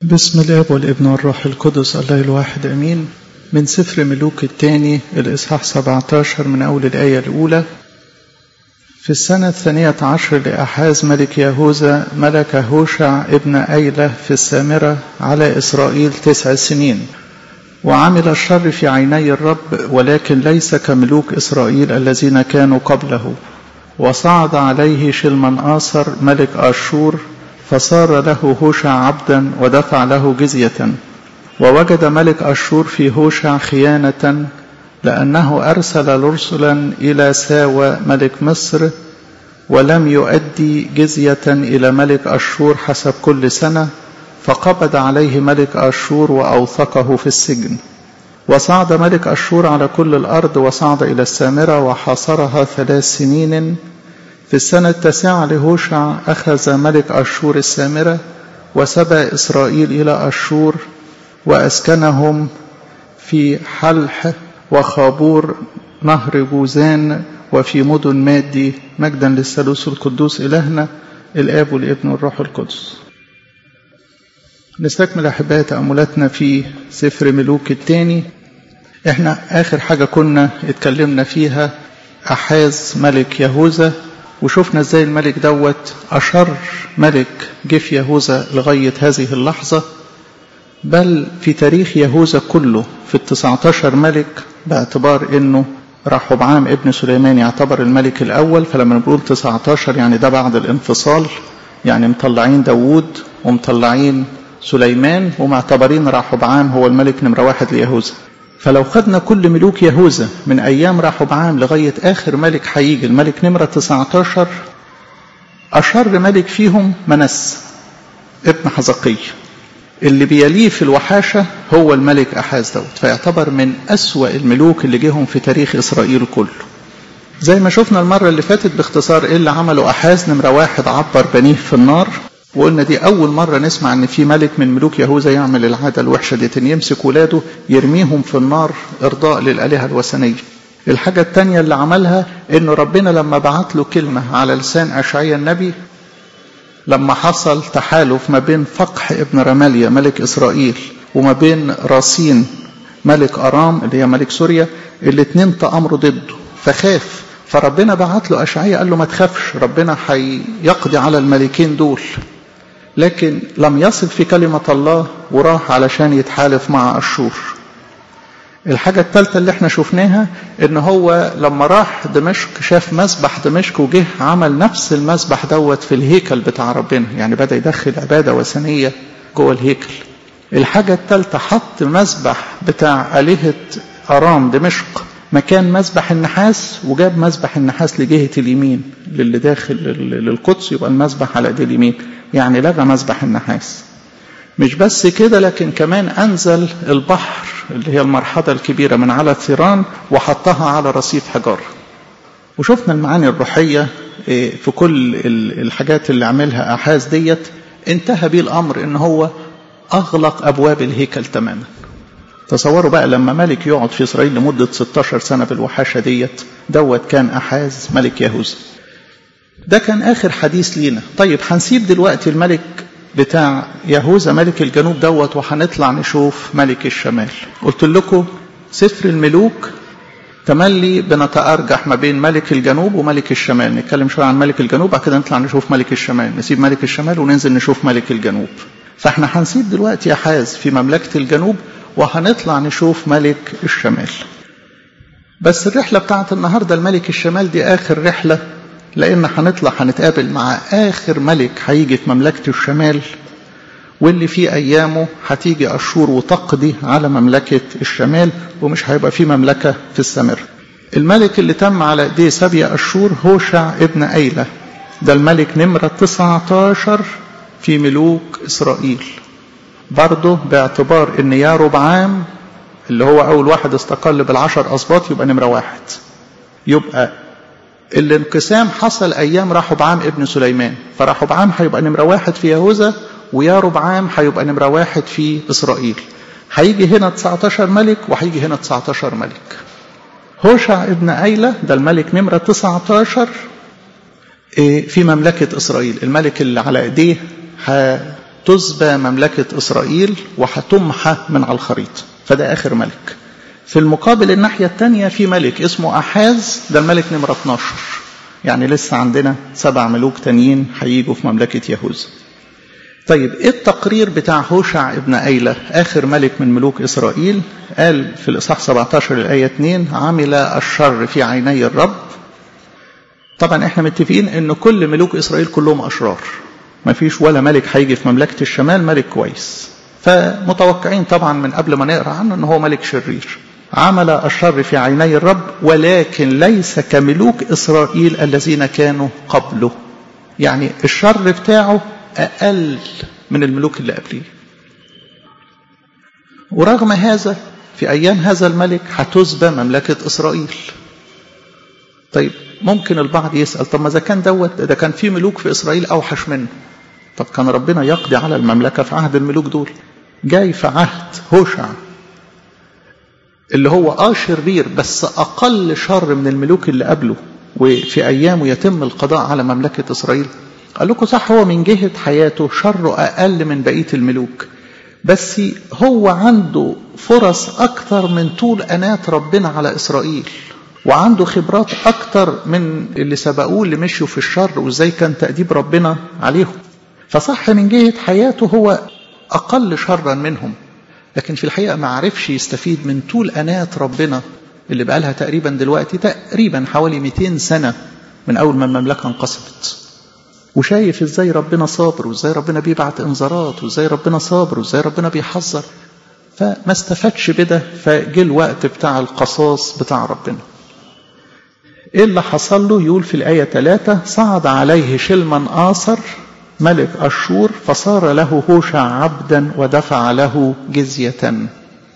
بسم الاب والابن والروح القدس الله الواحد امين من سفر ملوك الثاني الاصحاح 17 من اول الايه الاولى في السنة الثانية عشر لأحاز ملك يهوذا ملك هوشع ابن أيلة في السامرة على إسرائيل تسع سنين وعمل الشر في عيني الرب ولكن ليس كملوك إسرائيل الذين كانوا قبله وصعد عليه شلمن آصر ملك آشور فصار له هوشع عبدا ودفع له جزية ووجد ملك أشور في هوشع خيانة لأنه أرسل رسلا إلى ساوى ملك مصر ولم يؤدي جزية إلى ملك أشور حسب كل سنة فقبض عليه ملك أشور وأوثقه في السجن وصعد ملك أشور على كل الأرض وصعد إلى السامرة وحاصرها ثلاث سنين في السنة التاسعة لهوشع أخذ ملك أشور السامرة وسبى إسرائيل إلى أشور وأسكنهم في حلح وخابور نهر جوزان وفي مدن مادي مجدا للثالوث القدوس إلهنا الآب والابن والروح القدس نستكمل أحبائي تأملاتنا في سفر ملوك الثاني احنا آخر حاجة كنا اتكلمنا فيها أحاز ملك يهوذا وشفنا ازاي الملك دوت أشر ملك جه في يهوذا لغاية هذه اللحظة بل في تاريخ يهوذا كله في التسعتاشر ملك باعتبار انه رحبعام ابن سليمان يعتبر الملك الاول فلما نقول 19 يعني ده بعد الانفصال يعني مطلعين داوود ومطلعين سليمان ومعتبرين رحبعام هو الملك نمرة واحد ليهوذا فلو خدنا كل ملوك يهوذا من ايام رحبعام لغاية اخر ملك هيجي الملك نمرة 19 اشر ملك فيهم منس ابن حزقية اللي بيليه في الوحاشة هو الملك أحاز دوت فيعتبر من أسوأ الملوك اللي جيهم في تاريخ إسرائيل كله زي ما شفنا المرة اللي فاتت باختصار إيه اللي عمله أحاز نمرة واحد عبر بنيه في النار وقلنا دي أول مرة نسمع إن في ملك من ملوك يهوذا يعمل العادة الوحشة دي إن يمسك ولاده يرميهم في النار إرضاء للآلهة الوثنية الحاجة التانية اللي عملها إنه ربنا لما بعت له كلمة على لسان أشعيا النبي لما حصل تحالف ما بين فقح ابن رماليا ملك إسرائيل وما بين راسين ملك أرام اللي هي ملك سوريا الاثنين تأمروا ضده فخاف فربنا بعت له أشعية قال له ما تخافش ربنا هيقضي على الملكين دول لكن لم يصل في كلمة الله وراح علشان يتحالف مع أشور الحاجة الثالثة اللي احنا شفناها ان هو لما راح دمشق شاف مسبح دمشق وجه عمل نفس المسبح دوت في الهيكل بتاع ربنا يعني بدأ يدخل عبادة وثنية جوه الهيكل الحاجة الثالثة حط مسبح بتاع آلهة أرام دمشق مكان مسبح النحاس وجاب مسبح النحاس لجهة اليمين للي داخل للقدس يبقى المسبح على ايدي اليمين يعني لغى مسبح النحاس مش بس كده لكن كمان أنزل البحر اللي هي المرحلة الكبيرة من على الثيران وحطها على رصيف حجار وشفنا المعاني الروحية في كل الحاجات اللي عملها أحاز ديت انتهى بيه الأمر إن هو أغلق أبواب الهيكل تماما تصوروا بقى لما ملك يقعد في إسرائيل لمدة 16 سنة بالوحاشة ديت دوت كان أحاز ملك يهوذا ده كان آخر حديث لينا طيب هنسيب دلوقتي الملك بتاع يهوذا ملك الجنوب دوت وهنطلع نشوف ملك الشمال قلت لكم سفر الملوك تملي بنتأرجح ما بين ملك الجنوب وملك الشمال نتكلم شوية عن ملك الجنوب بعد كده نطلع نشوف ملك الشمال نسيب ملك الشمال وننزل نشوف ملك الجنوب فاحنا هنسيب دلوقتي يا حاز في مملكة الجنوب وهنطلع نشوف ملك الشمال بس الرحلة بتاعت النهاردة الملك الشمال دي آخر رحلة لأن هنطلع هنتقابل مع آخر ملك هيجي في مملكة الشمال واللي في أيامه هتيجي أشور وتقضي على مملكة الشمال ومش هيبقى في مملكة في السمر الملك اللي تم على ايديه سبي أشور هوشع ابن أيلة ده الملك نمرة 19 في ملوك إسرائيل برضه باعتبار ان يا ربعام اللي هو أول واحد استقل بالعشر أسباط يبقى نمرة واحد يبقى الانقسام حصل ايام رحبعام ابن سليمان فرحبعام هيبقى نمره واحد في يهوذا ويا ربعام هيبقى نمره واحد في اسرائيل هيجي هنا 19 ملك وهيجي هنا 19 ملك هوشع ابن أيلة ده الملك نمرة 19 في مملكة إسرائيل الملك اللي على إيديه تسبى مملكة إسرائيل وهتمحى من على الخريطة فده آخر ملك في المقابل الناحية الثانية في ملك اسمه أحاز ده الملك نمرة 12 يعني لسه عندنا سبع ملوك تانيين هيجوا في مملكة يهوذا طيب ايه التقرير بتاع هوشع ابن أيلة آخر ملك من ملوك إسرائيل قال في الإصحاح 17 الآية 2 عمل الشر في عيني الرب طبعا احنا متفقين ان كل ملوك إسرائيل كلهم أشرار ما فيش ولا ملك هيجي في مملكة الشمال ملك كويس فمتوقعين طبعا من قبل ما نقرا عنه ان هو ملك شرير عمل الشر في عيني الرب ولكن ليس كملوك إسرائيل الذين كانوا قبله يعني الشر بتاعه أقل من الملوك اللي قبليه ورغم هذا في أيام هذا الملك هتسبى مملكة إسرائيل طيب ممكن البعض يسأل طب ما إذا كان دوت ده كان في ملوك في إسرائيل أوحش منه طب كان ربنا يقضي على المملكة في عهد الملوك دول جاي في عهد هوشع اللي هو اه شرير بس اقل شر من الملوك اللي قبله وفي ايامه يتم القضاء على مملكه اسرائيل قال لكم صح هو من جهه حياته شره اقل من بقيه الملوك بس هو عنده فرص اكثر من طول انات ربنا على اسرائيل وعنده خبرات اكثر من اللي سبقوه اللي مشوا في الشر وازاي كان تاديب ربنا عليهم فصح من جهه حياته هو اقل شرا منهم لكن في الحقيقة ما عرفش يستفيد من طول أنات ربنا اللي بقالها تقريبا دلوقتي تقريبا حوالي 200 سنة من أول ما المملكة انقسمت وشايف ازاي ربنا صابر وازاي ربنا بيبعت انذارات وازاي ربنا صابر وازاي ربنا بيحذر فما استفادش بده فجه الوقت بتاع القصاص بتاع ربنا ايه اللي حصل له يقول في الآية 3 صعد عليه شلما آصر ملك أشور فصار له هوشع عبدا ودفع له جزية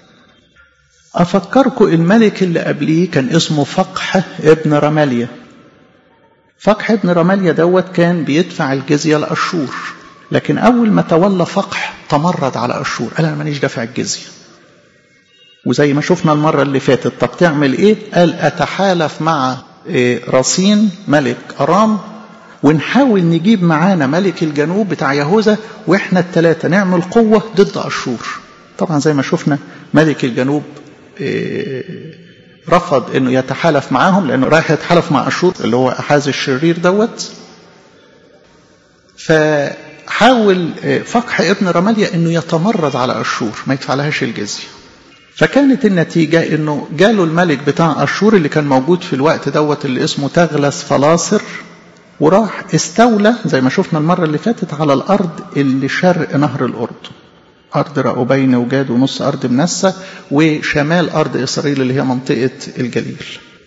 أفكركم الملك اللي قبليه كان اسمه فقح ابن رماليا فقح ابن رماليا دوت كان بيدفع الجزية لأشور لكن أول ما تولى فقح تمرد على أشور قال أنا مانيش دافع الجزية وزي ما شفنا المرة اللي فاتت طب تعمل إيه؟ قال أتحالف مع رصين ملك أرام ونحاول نجيب معانا ملك الجنوب بتاع يهوذا واحنا الثلاثه نعمل قوه ضد اشور طبعا زي ما شفنا ملك الجنوب رفض انه يتحالف معاهم لانه رايح يتحالف مع اشور اللي هو احاز الشرير دوت فحاول فقح ابن رماليا انه يتمرد على اشور ما يدفعلهاش الجزيه فكانت النتيجة انه جاله الملك بتاع اشور اللي كان موجود في الوقت دوت اللي اسمه تغلس فلاصر وراح استولى زي ما شفنا المرة اللي فاتت على الأرض اللي شرق نهر الأردن أرض رأوبين وجاد ونص أرض منسى وشمال أرض إسرائيل اللي هي منطقة الجليل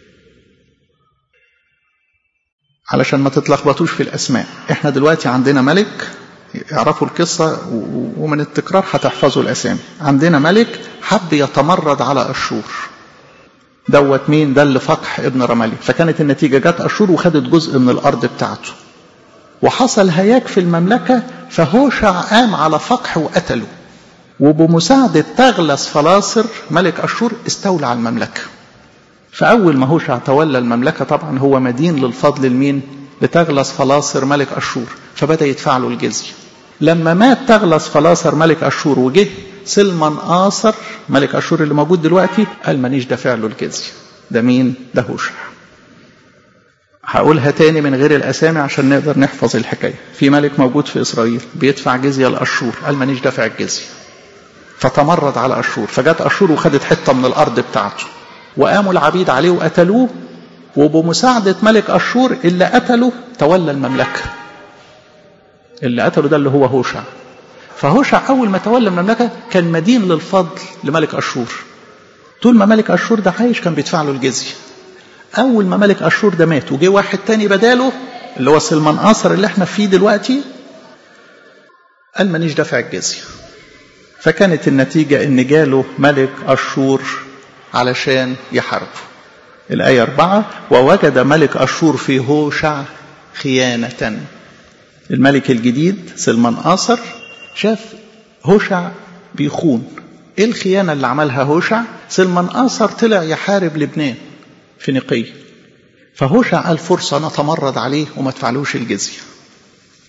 علشان ما تتلخبطوش في الأسماء احنا دلوقتي عندنا ملك اعرفوا القصة ومن التكرار هتحفظوا الأسامي عندنا ملك حب يتمرد على أشور دوت مين ده اللي فقح ابن رمالي فكانت النتيجة جت أشور وخدت جزء من الأرض بتاعته وحصل هياك في المملكة فهوشع قام على فقح وقتله وبمساعدة تغلس فلاصر ملك أشور استولى على المملكة فأول ما هوشع تولى المملكة طبعا هو مدين للفضل لمين لتغلس فلاصر ملك أشور فبدأ يدفع له الجزية لما مات تغلس فلاصر ملك أشور وجه سلمان آصر ملك أشور اللي موجود دلوقتي قال مانيش دافع له الجزية ده مين ده هوشع هقولها تاني من غير الأسامي عشان نقدر نحفظ الحكاية في ملك موجود في إسرائيل بيدفع جزية لأشور قال مانيش دافع الجزية فتمرد على أشور فجت أشور وخدت حتة من الأرض بتاعته وقاموا العبيد عليه وقتلوه وبمساعدة ملك أشور اللي قتله تولى المملكة اللي قتله ده اللي هو هوشع فهوشع أول ما تولى المملكة كان مدين للفضل لملك أشور طول ما ملك أشور ده عايش كان بيدفع له الجزية أول ما ملك أشور ده مات وجه واحد تاني بداله اللي هو سلمان آصر اللي احنا فيه دلوقتي قال مانيش دافع الجزية فكانت النتيجة إن جاله ملك أشور علشان يحاربه الآية أربعة ووجد ملك أشور في هوشع خيانة الملك الجديد سلمان آصر شاف هوشع بيخون ايه الخيانة اللي عملها هوشع سلمان آصر طلع يحارب لبنان فينيقية فهوشع قال فرصة نتمرد عليه وما ادفعلوش الجزية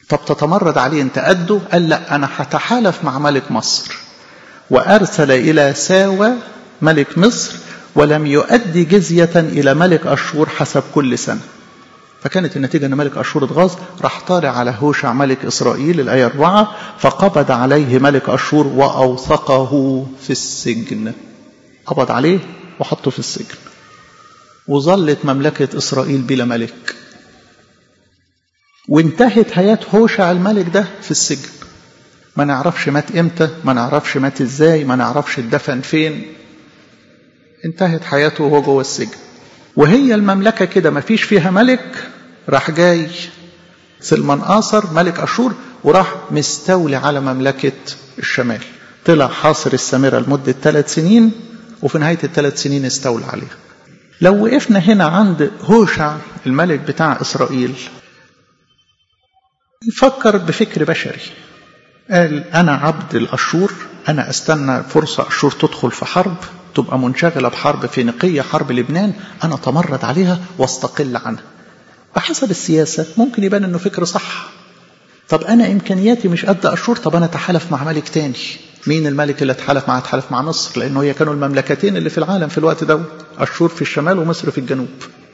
طب تتمرد عليه انت قده قال لا انا هتحالف مع ملك مصر وارسل الى ساوى ملك مصر ولم يؤدي جزية إلى ملك أشور حسب كل سنة فكانت النتيجة أن ملك أشور اتغاظ راح طارع على هوشع ملك إسرائيل الآية 4 فقبض عليه ملك أشور وأوثقه في السجن قبض عليه وحطه في السجن وظلت مملكة إسرائيل بلا ملك وانتهت حياة هوشع الملك ده في السجن ما نعرفش مات امتى ما نعرفش مات ازاي ما نعرفش اتدفن فين انتهت حياته وهو جوه السجن وهي المملكة كده ما فيش فيها ملك راح جاي سلمان آصر ملك أشور وراح مستولي على مملكة الشمال طلع حاصر السامرة لمدة ثلاث سنين وفي نهاية الثلاث سنين استولى عليها لو وقفنا هنا عند هوشع الملك بتاع إسرائيل يفكر بفكر بشري قال أنا عبد الأشور أنا أستنى فرصة أشور تدخل في حرب تبقى منشغلة بحرب فينيقية حرب لبنان أنا تمرد عليها واستقل عنها بحسب السياسة ممكن يبان أنه فكر صح طب أنا إمكانياتي مش قد أشور طب أنا أتحالف مع ملك تاني مين الملك اللي اتحالف معاه اتحالف مع مصر لأنه هي كانوا المملكتين اللي في العالم في الوقت ده أشور في الشمال ومصر في الجنوب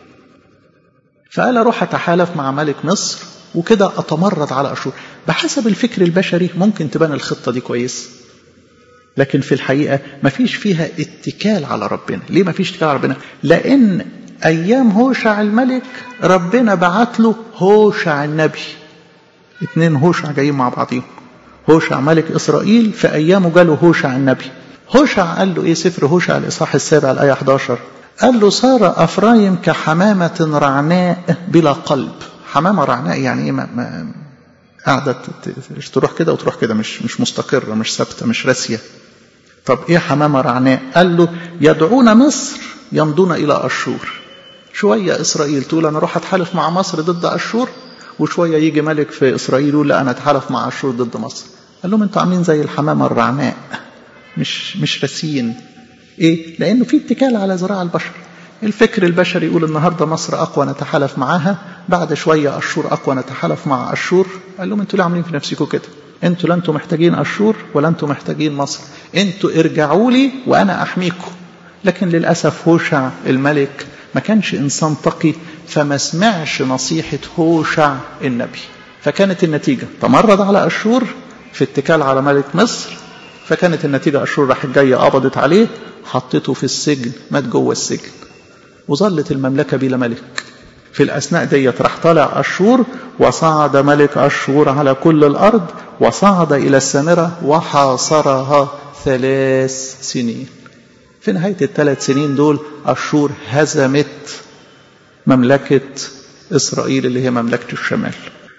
فقال أروح أتحالف مع ملك مصر وكده أتمرد على أشور بحسب الفكر البشري ممكن تبان الخطة دي كويس لكن في الحقيقة ما فيش فيها اتكال على ربنا ليه ما فيش اتكال على ربنا لأن أيام هوشع الملك ربنا بعت له هوشع النبي اتنين هوشع جايين مع بعضهم هوشع ملك إسرائيل في أيامه جاله هوشع النبي هوشع قال له إيه سفر هوشع الإصحاح السابع الآية 11 قال له صار أفرايم كحمامة رعناء بلا قلب حمامة رعناء يعني إيه ما ما قاعدة تروح كده وتروح كده مش مش مستقرة مش ثابتة مش راسية طب إيه حمامة رعناء قال له يدعون مصر يمضون إلى أشور شوية إسرائيل تقول أنا أروح أتحالف مع مصر ضد أشور وشوية يجي ملك في إسرائيل يقول لا أنا أتحالف مع أشور ضد مصر قال لهم أنتوا عاملين زي الحمامة الرعناء مش مش راسيين إيه؟ لأنه في اتكال على ذراع البشر الفكر البشري يقول النهارده مصر اقوى نتحالف معاها بعد شويه اشور اقوى نتحالف مع اشور قال لهم انتوا ليه عاملين في نفسكم كده انتوا لا انتوا محتاجين اشور ولا انتوا محتاجين مصر انتوا ارجعوا لي وانا احميكم لكن للاسف هوشع الملك ما كانش انسان تقي فما سمعش نصيحه هوشع النبي فكانت النتيجه تمرد على اشور في اتكال على ملك مصر فكانت النتيجه اشور راحت جايه قبضت عليه حطته في السجن مات جوه السجن وظلت المملكة بلا ملك في الأثناء ديت راح طالع أشور وصعد ملك أشور على كل الأرض وصعد إلى السامرة وحاصرها ثلاث سنين في نهاية الثلاث سنين دول أشور هزمت مملكة إسرائيل اللي هي مملكة الشمال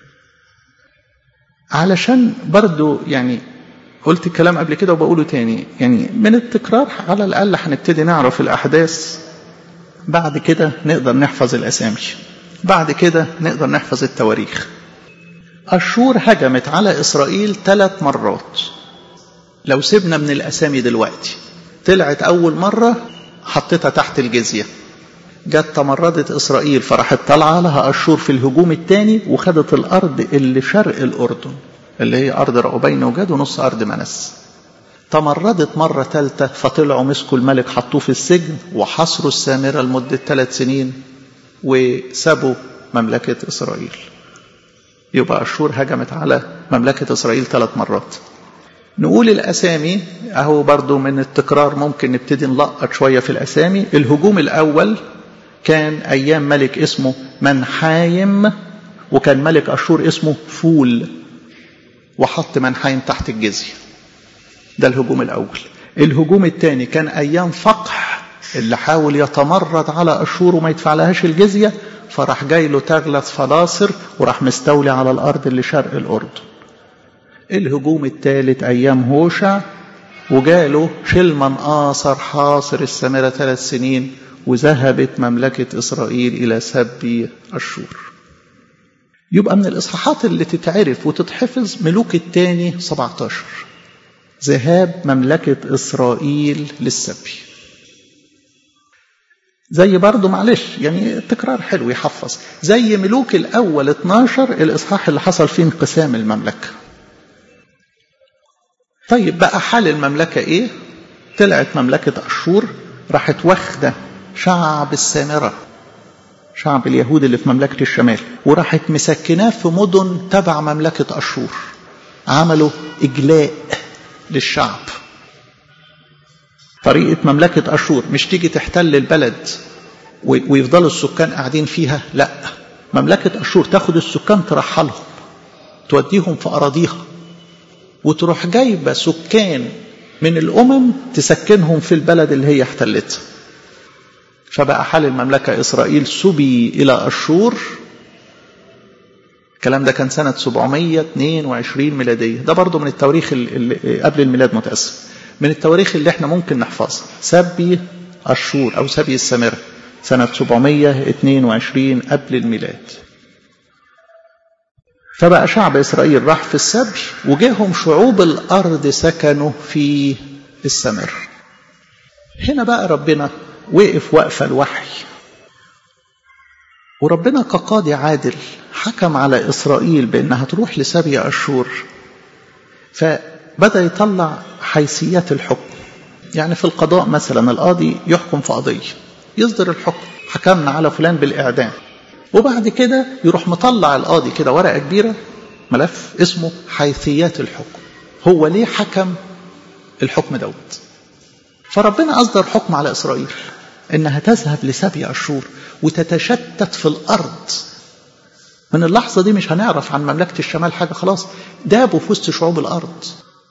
علشان برضو يعني قلت الكلام قبل كده وبقوله تاني يعني من التكرار على الأقل هنبتدي نعرف الأحداث بعد كده نقدر نحفظ الأسامي بعد كده نقدر نحفظ التواريخ أشور هجمت على إسرائيل ثلاث مرات لو سيبنا من الأسامي دلوقتي طلعت أول مرة حطيتها تحت الجزية جت تمردت إسرائيل فراحت طالعة لها أشور في الهجوم الثاني وخدت الأرض اللي شرق الأردن اللي هي أرض رأوبين وجاد ونص أرض منس تمردت مرة ثالثة فطلعوا مسكوا الملك حطوه في السجن وحصروا السامرة لمدة ثلاث سنين وسابوا مملكة إسرائيل يبقى أشور هجمت على مملكة إسرائيل ثلاث مرات نقول الأسامي أهو برضو من التكرار ممكن نبتدي نلقط شوية في الأسامي الهجوم الأول كان أيام ملك اسمه منحايم وكان ملك أشور اسمه فول وحط منحايم تحت الجزية ده الهجوم الأول الهجوم الثاني كان أيام فقح اللي حاول يتمرد على أشور وما يدفع لهاش الجزية فراح جاي له تغلس فلاصر وراح مستولي على الأرض اللي شرق الأردن الهجوم الثالث أيام هوشع وجاله شلمن آثر حاصر السامرة ثلاث سنين وذهبت مملكة إسرائيل إلى سبي أشور يبقى من الإصحاحات اللي تتعرف وتتحفظ ملوك الثاني 17 ذهاب مملكة إسرائيل للسبي زي برضه معلش يعني تكرار حلو يحفظ زي ملوك الأول 12 الإصحاح اللي حصل فيه انقسام المملكة طيب بقى حال المملكة إيه طلعت مملكة أشور راحت واخدة شعب السامرة شعب اليهود اللي في مملكة الشمال وراحت مسكناه في مدن تبع مملكة أشور عملوا إجلاء للشعب طريقة مملكة أشور مش تيجي تحتل البلد ويفضلوا السكان قاعدين فيها لا مملكة أشور تاخد السكان ترحلهم توديهم في أراضيها وتروح جايبة سكان من الأمم تسكنهم في البلد اللي هي احتلتها فبقى حال المملكة إسرائيل سبي إلى أشور الكلام ده كان سنة 722 ميلادية ده برضو من التواريخ اللي قبل الميلاد متأسف من التواريخ اللي احنا ممكن نحفظها سبي أشور أو سبي السامرة سنة 722 قبل الميلاد فبقى شعب إسرائيل راح في السبي وجاهم شعوب الأرض سكنوا في السامرة هنا بقى ربنا وقف وقفة الوحي وربنا كقاضي عادل حكم على إسرائيل بأنها تروح لسبي أشور فبدأ يطلع حيثيات الحكم يعني في القضاء مثلا القاضي يحكم في قضية يصدر الحكم حكمنا على فلان بالإعدام وبعد كده يروح مطلع القاضي كده ورقة كبيرة ملف اسمه حيثيات الحكم هو ليه حكم الحكم دوت فربنا أصدر حكم على إسرائيل إنها تذهب لسبي أشور وتتشتت في الأرض من اللحظة دي مش هنعرف عن مملكة الشمال حاجة خلاص دابوا في وسط شعوب الأرض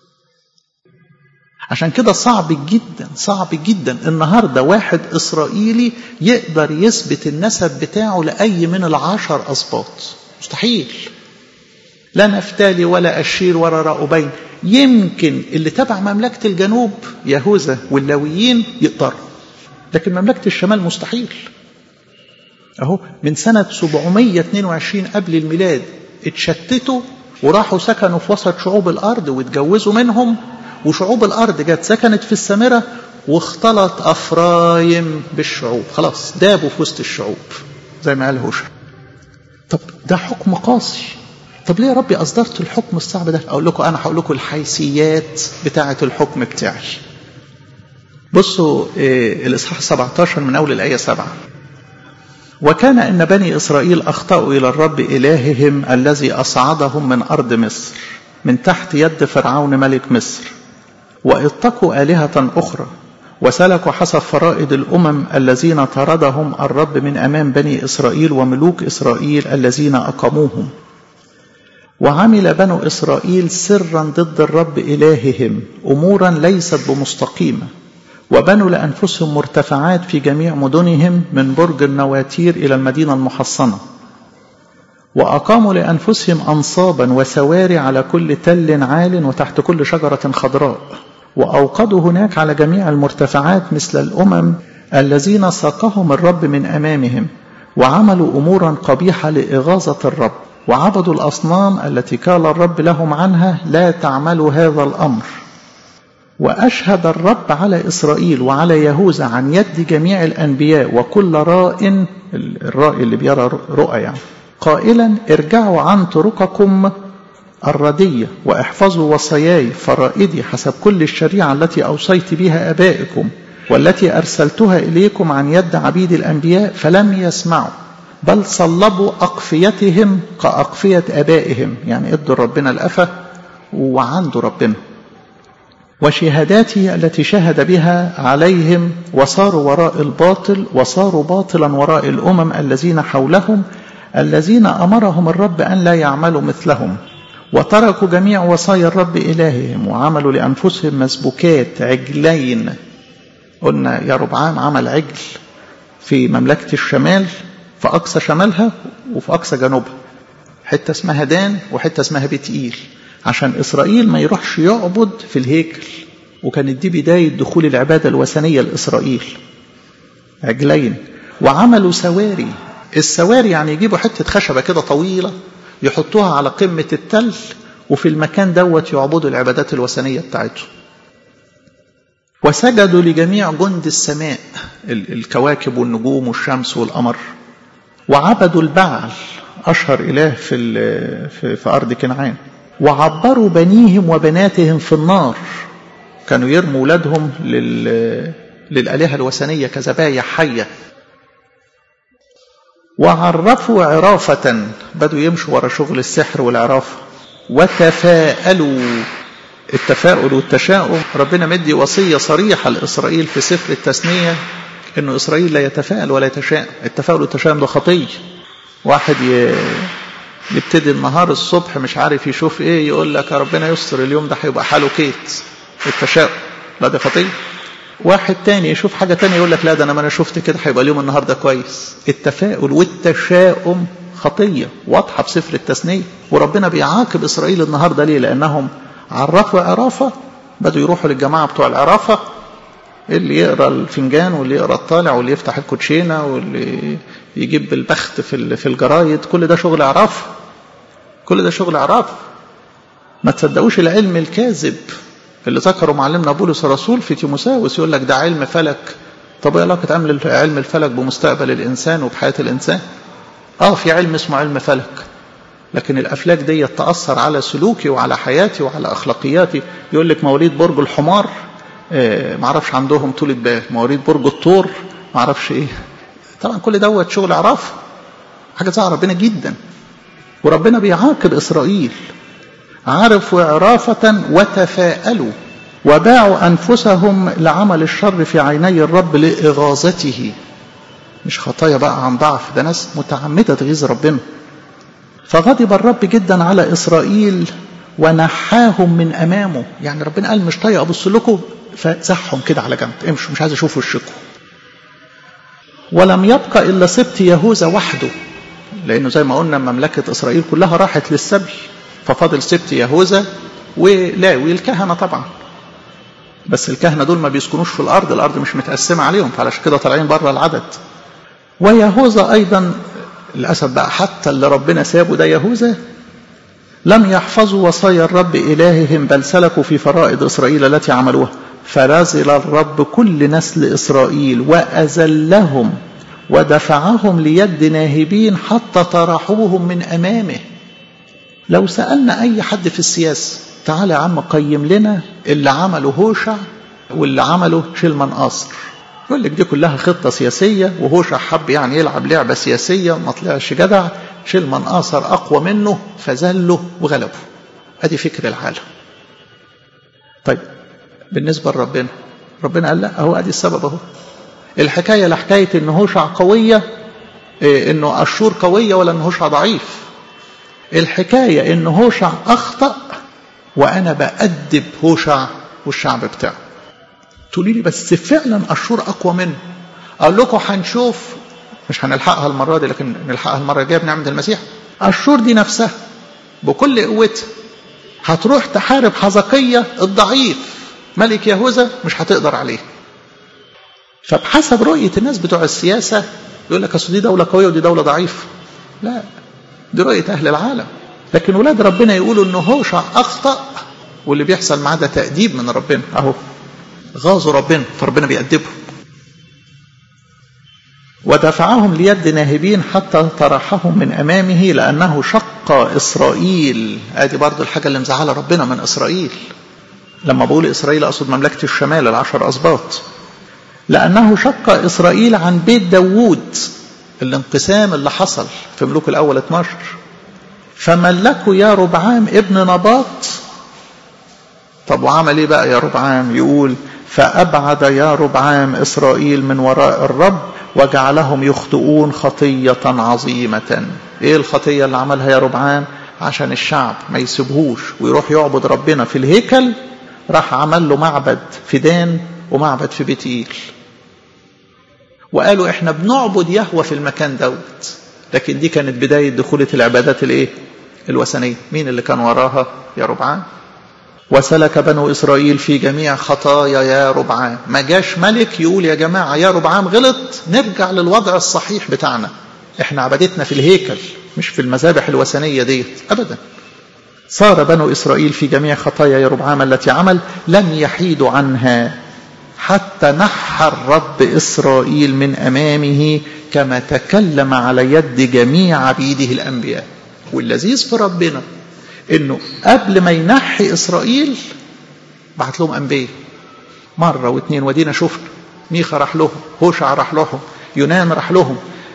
عشان كده صعب جدا صعب جدا النهاردة واحد إسرائيلي يقدر يثبت النسب بتاعه لأي من العشر أسباط مستحيل لا نفتالي ولا أشير ولا رأوبين يمكن اللي تبع مملكة الجنوب يهوذا واللاويين يقدروا لكن مملكة الشمال مستحيل أهو من سنة 722 قبل الميلاد اتشتتوا وراحوا سكنوا في وسط شعوب الأرض واتجوزوا منهم وشعوب الأرض جت سكنت في السامرة واختلط أفرايم بالشعوب خلاص دابوا في وسط الشعوب زي ما قال هوشع طب ده حكم قاسي طب ليه يا ربي أصدرت الحكم الصعب ده أقول لكم أنا هقول لكم الحيثيات بتاعة الحكم بتاعي بصوا إيه الإصحاح 17 من أول الآية 7 وكان إن بني إسرائيل أخطأوا إلى الرب إلههم الذي أصعدهم من أرض مصر من تحت يد فرعون ملك مصر واتقوا آلهة أخرى وسلكوا حسب فرائض الأمم الذين طردهم الرب من أمام بني إسرائيل وملوك إسرائيل الذين أقاموهم وعمل بنو إسرائيل سرا ضد الرب إلههم أمورا ليست بمستقيمة وبنوا لأنفسهم مرتفعات في جميع مدنهم من برج النواتير إلى المدينة المحصنة وأقاموا لأنفسهم أنصابا وسواري على كل تل عال وتحت كل شجرة خضراء وأوقدوا هناك على جميع المرتفعات مثل الأمم الذين ساقهم الرب من أمامهم وعملوا أمورا قبيحة لإغاظة الرب وعبدوا الأصنام التي قال الرب لهم عنها لا تعملوا هذا الأمر وأشهد الرب على إسرائيل وعلى يهوذا عن يد جميع الأنبياء وكل راء الرائي اللي بيرى رؤى يعني قائلا ارجعوا عن طرقكم الردية واحفظوا وصاياي فرائدي حسب كل الشريعة التي أوصيت بها أبائكم والتي أرسلتها إليكم عن يد عبيد الأنبياء فلم يسمعوا بل صلبوا أقفيتهم كأقفية آبائهم يعني ادوا ربنا الأفة وعندوا ربنا وشهاداته التي شهد بها عليهم وصاروا وراء الباطل وصاروا باطلا وراء الأمم الذين حولهم الذين أمرهم الرب أن لا يعملوا مثلهم وتركوا جميع وصايا الرب إلههم وعملوا لأنفسهم مسبوكات عجلين قلنا يا ربعام عمل عجل في مملكة الشمال في أقصى شمالها وفي أقصى جنوبها حتة اسمها دان وحتة اسمها بتقيل عشان إسرائيل ما يروحش يعبد في الهيكل وكانت دي بداية دخول العبادة الوثنية لإسرائيل عجلين وعملوا سواري السواري يعني يجيبوا حتة خشبة كده طويلة يحطوها على قمة التل وفي المكان دوت يعبدوا العبادات الوثنية بتاعتهم وسجدوا لجميع جند السماء الكواكب والنجوم والشمس والقمر وعبدوا البعل أشهر إله في, في, في أرض كنعان وعبروا بنيهم وبناتهم في النار كانوا يرموا ولادهم لل... للآلهة الوثنية كذبايا حية وعرفوا عرافة بدوا يمشوا ورا شغل السحر والعرافة وتفاءلوا التفاؤل والتشاؤم ربنا مدي وصية صريحة لإسرائيل في سفر التثنية إنه إسرائيل لا يتفاءل ولا يتشاءم التفاؤل والتشاؤم ده خطية واحد ي... يبتدي النهار الصبح مش عارف يشوف ايه يقول لك يا ربنا يستر اليوم ده هيبقى حاله كيت التشاؤم لا ده خطيه واحد تاني يشوف حاجه تانية يقول لك لا ده انا ما انا شفت كده هيبقى اليوم النهارده كويس التفاؤل والتشاؤم خطيه واضحه في سفر التثنيه وربنا بيعاقب اسرائيل النهارده ليه لانهم عرفوا عرافه بدوا يروحوا للجماعه بتوع العرافه اللي يقرا الفنجان واللي يقرا الطالع واللي يفتح الكوتشينه واللي يجيب البخت في في الجرايد كل ده شغل عراف كل ده شغل عراف ما تصدقوش العلم الكاذب اللي ذكره معلمنا بولس الرسول في تيموساوس يقول لك ده علم فلك طب ايه علاقه علم الفلك بمستقبل الانسان وبحياه الانسان اه في علم اسمه علم فلك لكن الافلاك دي تاثر على سلوكي وعلى حياتي وعلى اخلاقياتي يقول لك مواليد برج الحمار آه معرفش عندهم طولة بال مواليد برج الثور معرفش ايه طبعا كل دوت شغل عراف حاجه زعل ربنا جدا وربنا بيعاقب اسرائيل عرفوا عرافة وتفاءلوا وباعوا أنفسهم لعمل الشر في عيني الرب لإغاظته مش خطايا بقى عن ضعف ده ناس متعمدة تغيظ ربنا فغضب الرب جدا على إسرائيل ونحاهم من أمامه يعني ربنا قال مش طايق أبص لكم فزحهم كده على جنب امشوا مش عايز أشوف وشكم ولم يبقى إلا سبط يهوذا وحده لأنه زي ما قلنا مملكة إسرائيل كلها راحت للسبي ففاضل سبط يهوذا ولاوي الكهنة طبعا بس الكهنة دول ما بيسكنوش في الأرض الأرض مش متقسمة عليهم فعلشان كده طالعين بره العدد ويهوذا أيضا للأسف بقى حتى اللي ربنا سابه ده يهوذا لم يحفظوا وصايا الرب إلههم بل سلكوا في فرائض إسرائيل التي عملوها فرزل الرب كل نسل إسرائيل وأزلهم ودفعهم ليد ناهبين حتى طرحوهم من أمامه لو سألنا أي حد في السياسة تعالى يا عم قيم لنا اللي عمله هوشع واللي عمله شلمان قاصر يقول لك دي كلها خطة سياسية وهوشع حب يعني يلعب لعبة سياسية ما طلعش جدع شلمان قاصر أقوى منه فزله وغلبه أدي فكر العالم طيب بالنسبة لربنا ربنا قال لا هو أدي السبب أهو الحكاية لا حكاية إن هوشع قوية إيه إنه أشور قوية ولا إن هوشع ضعيف الحكاية إن هوشع أخطأ وأنا بأدب هوشع والشعب بتاعه تقولي لي بس فعلا أشور أقوى منه أقول لكم هنشوف مش هنلحقها المرة دي لكن نلحقها المرة الجاية بنعمة المسيح أشور دي نفسها بكل قوتها هتروح تحارب حزقية الضعيف ملك يهوذا مش هتقدر عليه فبحسب رؤية الناس بتوع السياسة يقول لك أصل دي دولة قوية ودي دولة ضعيفة لا دي رؤية أهل العالم لكن ولاد ربنا يقولوا إنه هوشع أخطأ واللي بيحصل معاه ده تأديب من ربنا أهو غاظوا ربنا فربنا بيأدبه ودفعهم ليد ناهبين حتى طرحهم من أمامه لأنه شق إسرائيل آدي برضو الحاجة اللي مزعلة ربنا من إسرائيل لما بقول إسرائيل أقصد مملكة الشمال العشر أسباط لأنه شق إسرائيل عن بيت داوود الانقسام اللي حصل في ملوك الأول 12 فملكوا يا ربعام ابن نباط طب وعمل ايه بقى يا ربعام يقول فأبعد يا ربعام إسرائيل من وراء الرب وجعلهم يخطئون خطية عظيمة ايه الخطية اللي عملها يا ربعام عشان الشعب ما يسيبهوش ويروح يعبد ربنا في الهيكل راح عمل له معبد في دان ومعبد في بيتيل وقالوا احنا بنعبد يهوى في المكان دوت لكن دي كانت بداية دخولة العبادات الايه الوثنية مين اللي كان وراها يا ربعان وسلك بنو إسرائيل في جميع خطايا يا ربعام ما جاش ملك يقول يا جماعة يا ربعام غلط نرجع للوضع الصحيح بتاعنا احنا عبادتنا في الهيكل مش في المذابح الوثنية ديت أبدا صار بنو إسرائيل في جميع خطايا يا ربعام التي عمل لم يحيدوا عنها حتى نحى الرب إسرائيل من أمامه كما تكلم على يد جميع عبيده الأنبياء واللذيذ في ربنا إنه قبل ما ينحي إسرائيل بعت لهم أنبياء مرة واثنين ودينا شفنا ميخا راح لهم هوشع راح لهم يونان راح لهم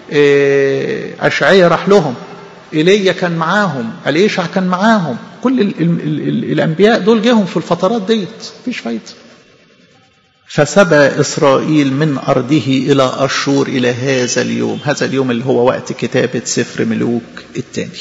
أشعية راح لهم إيليا كان معاهم أليشع كان معاهم كل ال ال ال الأنبياء دول جاهم في الفترات ديت مفيش فايدة فسبى إسرائيل من أرضه إلى أشور إلى هذا اليوم هذا اليوم اللي هو وقت كتابة سفر ملوك الثاني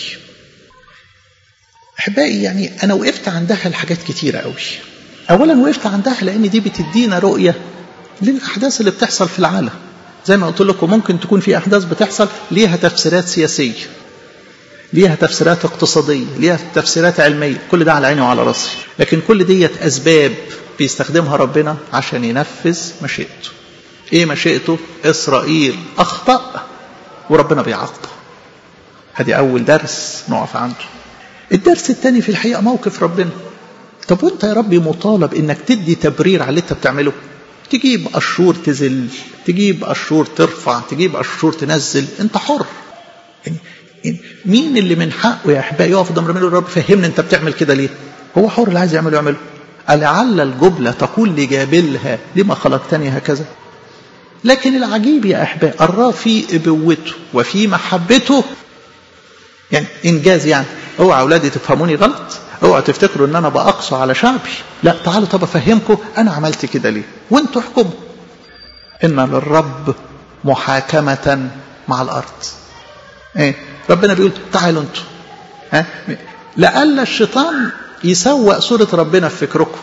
أحبائي يعني أنا وقفت عندها الحاجات كتيرة قوي أولا وقفت عندها لأن دي بتدينا رؤية للأحداث اللي بتحصل في العالم زي ما قلت لكم ممكن تكون في أحداث بتحصل ليها تفسيرات سياسية ليها تفسيرات اقتصادية ليها تفسيرات علمية كل ده على عيني وعلى راسي لكن كل ديت أسباب بيستخدمها ربنا عشان ينفذ مشيئته ايه مشيئته اسرائيل اخطأ وربنا بيعاقبه هذه اول درس نقف عنده الدرس الثاني في الحقيقة موقف ربنا طب وانت يا ربي مطالب انك تدي تبرير على اللي انت بتعمله تجيب اشور تزل تجيب اشور ترفع تجيب اشور تنزل انت حر يعني مين اللي من حقه يا احبائي يقف قدام ربنا يقول رب فهمني انت بتعمل كده ليه هو حر اللي عايز يعمله يعمله ألعل الجبلة تقول لجابلها لما خلقتني هكذا لكن العجيب يا أحبائي أراه في إبوته وفي محبته يعني إنجاز يعني اوعى أولادي تفهموني غلط اوعى تفتكروا ان انا باقصى على شعبي لا تعالوا طب افهمكم انا عملت كده ليه وانتوا احكموا ان للرب محاكمة مع الارض ايه ربنا بيقول تعالوا انتوا ها لألا الشيطان يسوق صورة ربنا في فكركم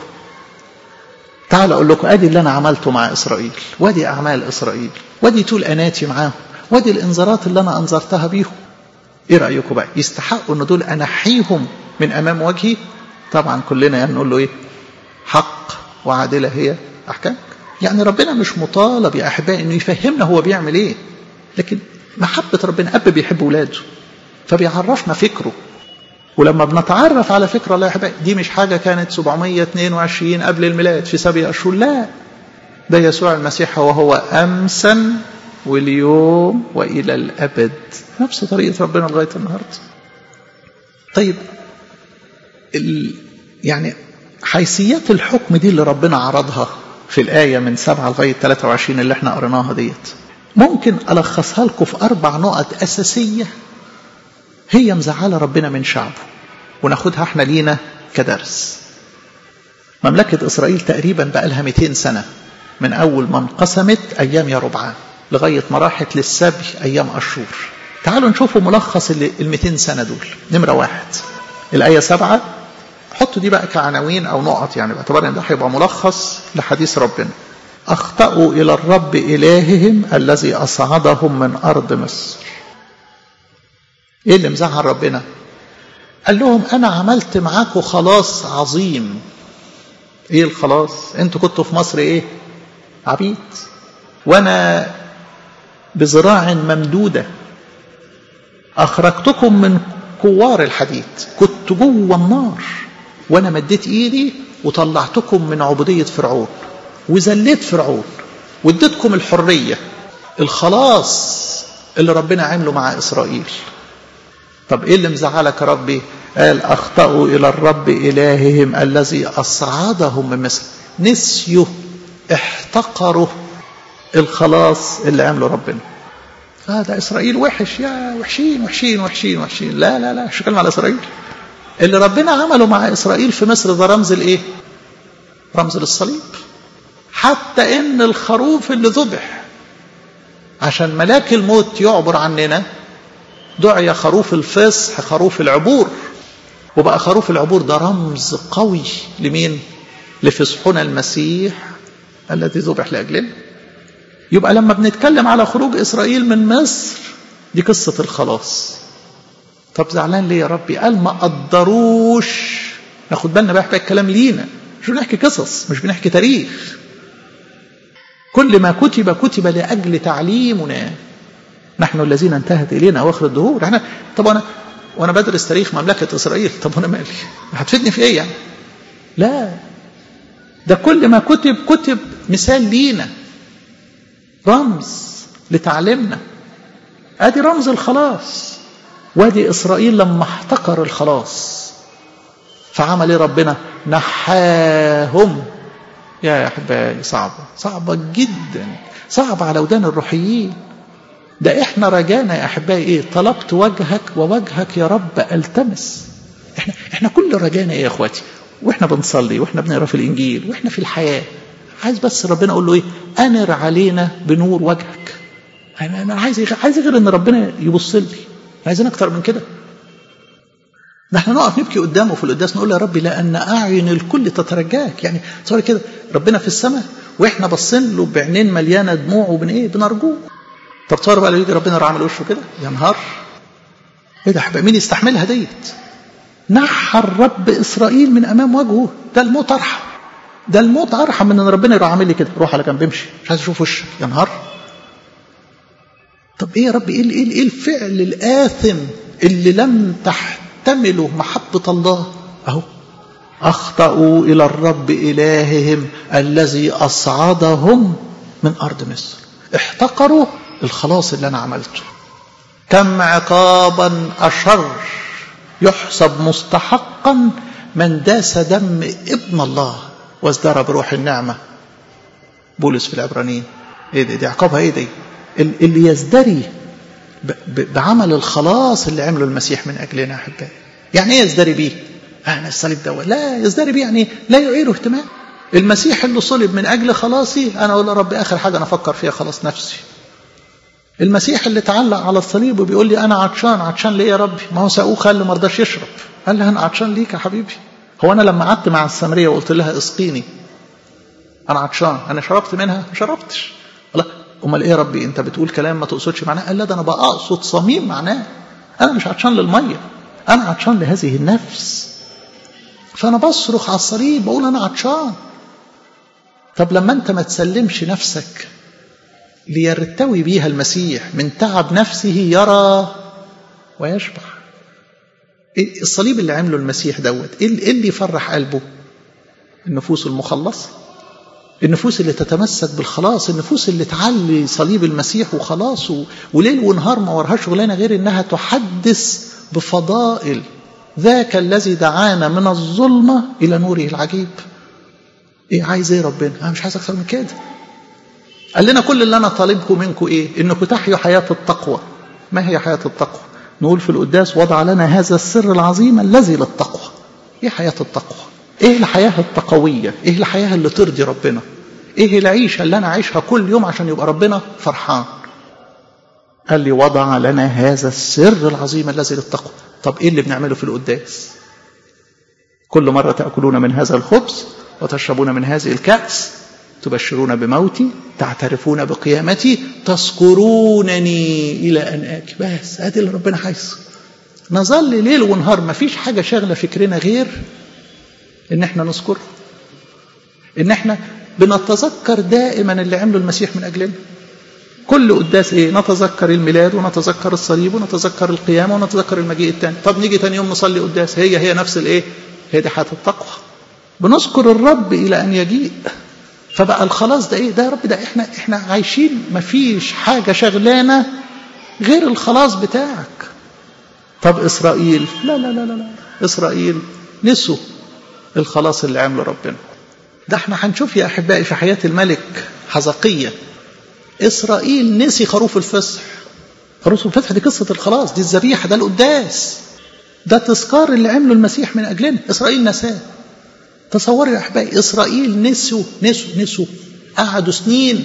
تعال أقول لكم أدي اللي أنا عملته مع إسرائيل وادي أعمال إسرائيل وادي طول أناتي معاهم وادي الإنذارات اللي أنا أنذرتها بيهم إيه رأيكم بقى يستحقوا أن دول أنحيهم من أمام وجهي طبعا كلنا يعني نقول له إيه حق وعادلة هي أحكام يعني ربنا مش مطالب يا أحبائي أنه يفهمنا هو بيعمل إيه لكن محبة ربنا أب بيحب ولاده فبيعرفنا فكره ولما بنتعرف على فكرة الله يا أحبائي دي مش حاجة كانت 722 قبل الميلاد في سبع أشهر لا ده يسوع المسيح وهو أمسا واليوم وإلى الأبد نفس طريقة ربنا لغاية النهاردة طيب ال يعني حيثيات الحكم دي اللي ربنا عرضها في الآية من 7 لغاية 23 اللي احنا قريناها ديت ممكن ألخصها لكم في أربع نقط أساسية هي مزعلة ربنا من شعبه وناخدها احنا لينا كدرس مملكة إسرائيل تقريبا بقى لها 200 سنة من أول ما انقسمت أيام يربعان لغاية ما راحت للسبي أيام أشور تعالوا نشوفوا ملخص ال 200 سنة دول نمرة واحد الآية سبعة حطوا دي بقى كعناوين أو نقط يعني باعتبار إن ده هيبقى ملخص لحديث ربنا أخطأوا إلى الرب إلههم الذي أصعدهم من أرض مصر إيه اللي مزعل ربنا قال لهم أنا عملت معاكم خلاص عظيم إيه الخلاص أنتوا كنتوا في مصر إيه عبيد وأنا بذراع ممدودة أخرجتكم من كوار الحديد كنت جوه النار وأنا مديت إيدي وطلعتكم من عبودية فرعون وذليت فرعون واديتكم الحرية الخلاص اللي ربنا عمله مع إسرائيل طب إيه اللي مزعلك يا ربي قال أخطأوا إلى الرب إلههم الذي أصعدهم من مصر نسيوا احتقروا الخلاص اللي عمله ربنا هذا إسرائيل وحش يا وحشين وحشين وحشين وحشين لا لا لا مش كلمة على إسرائيل اللي ربنا عمله مع إسرائيل في مصر ده رمز الإيه رمز للصليب حتى إن الخروف اللي ذبح عشان ملاك الموت يعبر عننا دعي خروف الفصح خروف العبور وبقى خروف العبور ده رمز قوي لمين لفصحنا المسيح الذي ذبح لأجلنا يبقى لما بنتكلم على خروج إسرائيل من مصر دي قصة الخلاص طب زعلان ليه يا ربي قال ما قدروش ناخد بالنا بقى الكلام لينا مش بنحكي قصص مش بنحكي تاريخ كل ما كتب كتب لأجل تعليمنا نحن الذين انتهت إلينا أواخر الدهور احنا طب أنا وأنا بدرس تاريخ مملكة إسرائيل طب أنا مالي هتفيدني في إيه يعني لا ده كل ما كتب كتب مثال لينا رمز لتعليمنا ادي رمز الخلاص وادي اسرائيل لما احتقر الخلاص فعمل ايه ربنا نحاهم يا احبائي صعبه صعبه جدا صعبه على ودان الروحيين ده احنا رجانا يا احبائي ايه طلبت وجهك ووجهك يا رب التمس احنا احنا كل رجانا ايه يا اخواتي واحنا بنصلي واحنا بنقرا في الانجيل واحنا في الحياه عايز بس ربنا اقول له ايه انر علينا بنور وجهك انا انا عايز عايز غير ان ربنا يبص لي عايزين اكتر من كده ده احنا نقف نبكي قدامه في القداس نقول يا رب لان اعين الكل تترجاك يعني تصور كده ربنا في السماء واحنا باصين له بعينين مليانه دموع وبن ايه بنرجوه طب تصور بقى لو يجي ربنا عامل وشه كده يا نهار ايه ده مين يستحملها ديت نحى الرب اسرائيل من امام وجهه ده الموت ارحم ده الموت ارحم من ان ربنا يروح عامل لي كده روح على جنب امشي مش عايز اشوف وشك يا نهار طب ايه يا رب ايه ايه ايه الفعل الاثم اللي لم تحتمله محبه الله اهو اخطاوا الى الرب الههم الذي اصعدهم من ارض مصر احتقروا الخلاص اللي انا عملته كم عقابا اشر يحسب مستحقا من داس دم ابن الله وازدرى بروح النعمه بولس في العبرانيين ايه دي, دي عقابها ايه دي اللي يزدري بعمل الخلاص اللي عمله المسيح من اجلنا احبائي يعني ايه يزدري بيه انا الصليب دوت لا يزدري بيه يعني لا يعيره اهتمام المسيح اللي صلب من اجل خلاصي انا اقول يا رب اخر حاجه انا افكر فيها خلاص نفسي المسيح اللي تعلق على الصليب وبيقول لي انا عطشان عطشان ليه يا ربي ما هو ساقوه خلي ما رضاش يشرب قال لي انا عطشان ليك يا حبيبي هو انا لما قعدت مع السامريه وقلت لها اسقيني انا عطشان انا شربت منها ما شربتش الله امال ايه يا ربي انت بتقول كلام ما تقصدش معناه قال لا ده انا بقى اقصد صميم معناه انا مش عطشان للميه انا عطشان لهذه النفس فانا بصرخ على الصليب بقول انا عطشان طب لما انت ما تسلمش نفسك ليرتوي بيها المسيح من تعب نفسه يرى ويشبع إيه الصليب اللي عمله المسيح دوت ايه اللي يفرح قلبه النفوس المخلصه النفوس اللي تتمسك بالخلاص النفوس اللي تعلي صليب المسيح وخلاصه وليل ونهار ما وراها شغلانه غير انها تحدث بفضائل ذاك الذي دعانا من الظلمه الى نوره العجيب ايه عايز ايه ربنا انا مش عايز اكثر من كده قال لنا كل اللي انا طالبكم منكم ايه انكم تحيوا حياه التقوى ما هي حياه التقوى نقول في القداس وضع لنا هذا السر العظيم الذي للتقوى ايه حياه التقوى ايه الحياه التقويه ايه الحياه اللي ترضي ربنا ايه العيشه اللي انا عايشها كل يوم عشان يبقى ربنا فرحان قال لي وضع لنا هذا السر العظيم الذي للتقوى طب ايه اللي بنعمله في القداس كل مره تاكلون من هذا الخبز وتشربون من هذه الكاس تبشرون بموتي تعترفون بقيامتي تذكرونني الى ان اتي بس ادي اللي ربنا عايزه نظل ليل ونهار ما فيش حاجه شاغله فكرنا غير ان احنا نذكر ان احنا بنتذكر دائما اللي عمله المسيح من اجلنا كل قداس ايه نتذكر الميلاد ونتذكر الصليب ونتذكر القيامه ونتذكر المجيء الثاني طب نيجي ثاني يوم نصلي قداس هي هي نفس الايه هي دي حياه التقوى بنذكر الرب الى ان يجيء فبقى الخلاص ده ايه ده يا رب ده احنا احنا عايشين مفيش حاجه شغلانه غير الخلاص بتاعك طب اسرائيل لا لا لا لا, لا. اسرائيل نسوا الخلاص اللي عمله ربنا ده احنا هنشوف يا احبائي في حياه الملك حزقيه اسرائيل نسي خروف الفصح خروف الفصح دي قصه الخلاص دي الذبيحه ده القداس ده تذكار اللي عمله المسيح من اجلنا اسرائيل نساه تصوروا يا احبائي اسرائيل نسوا نسوا نسوا قعدوا سنين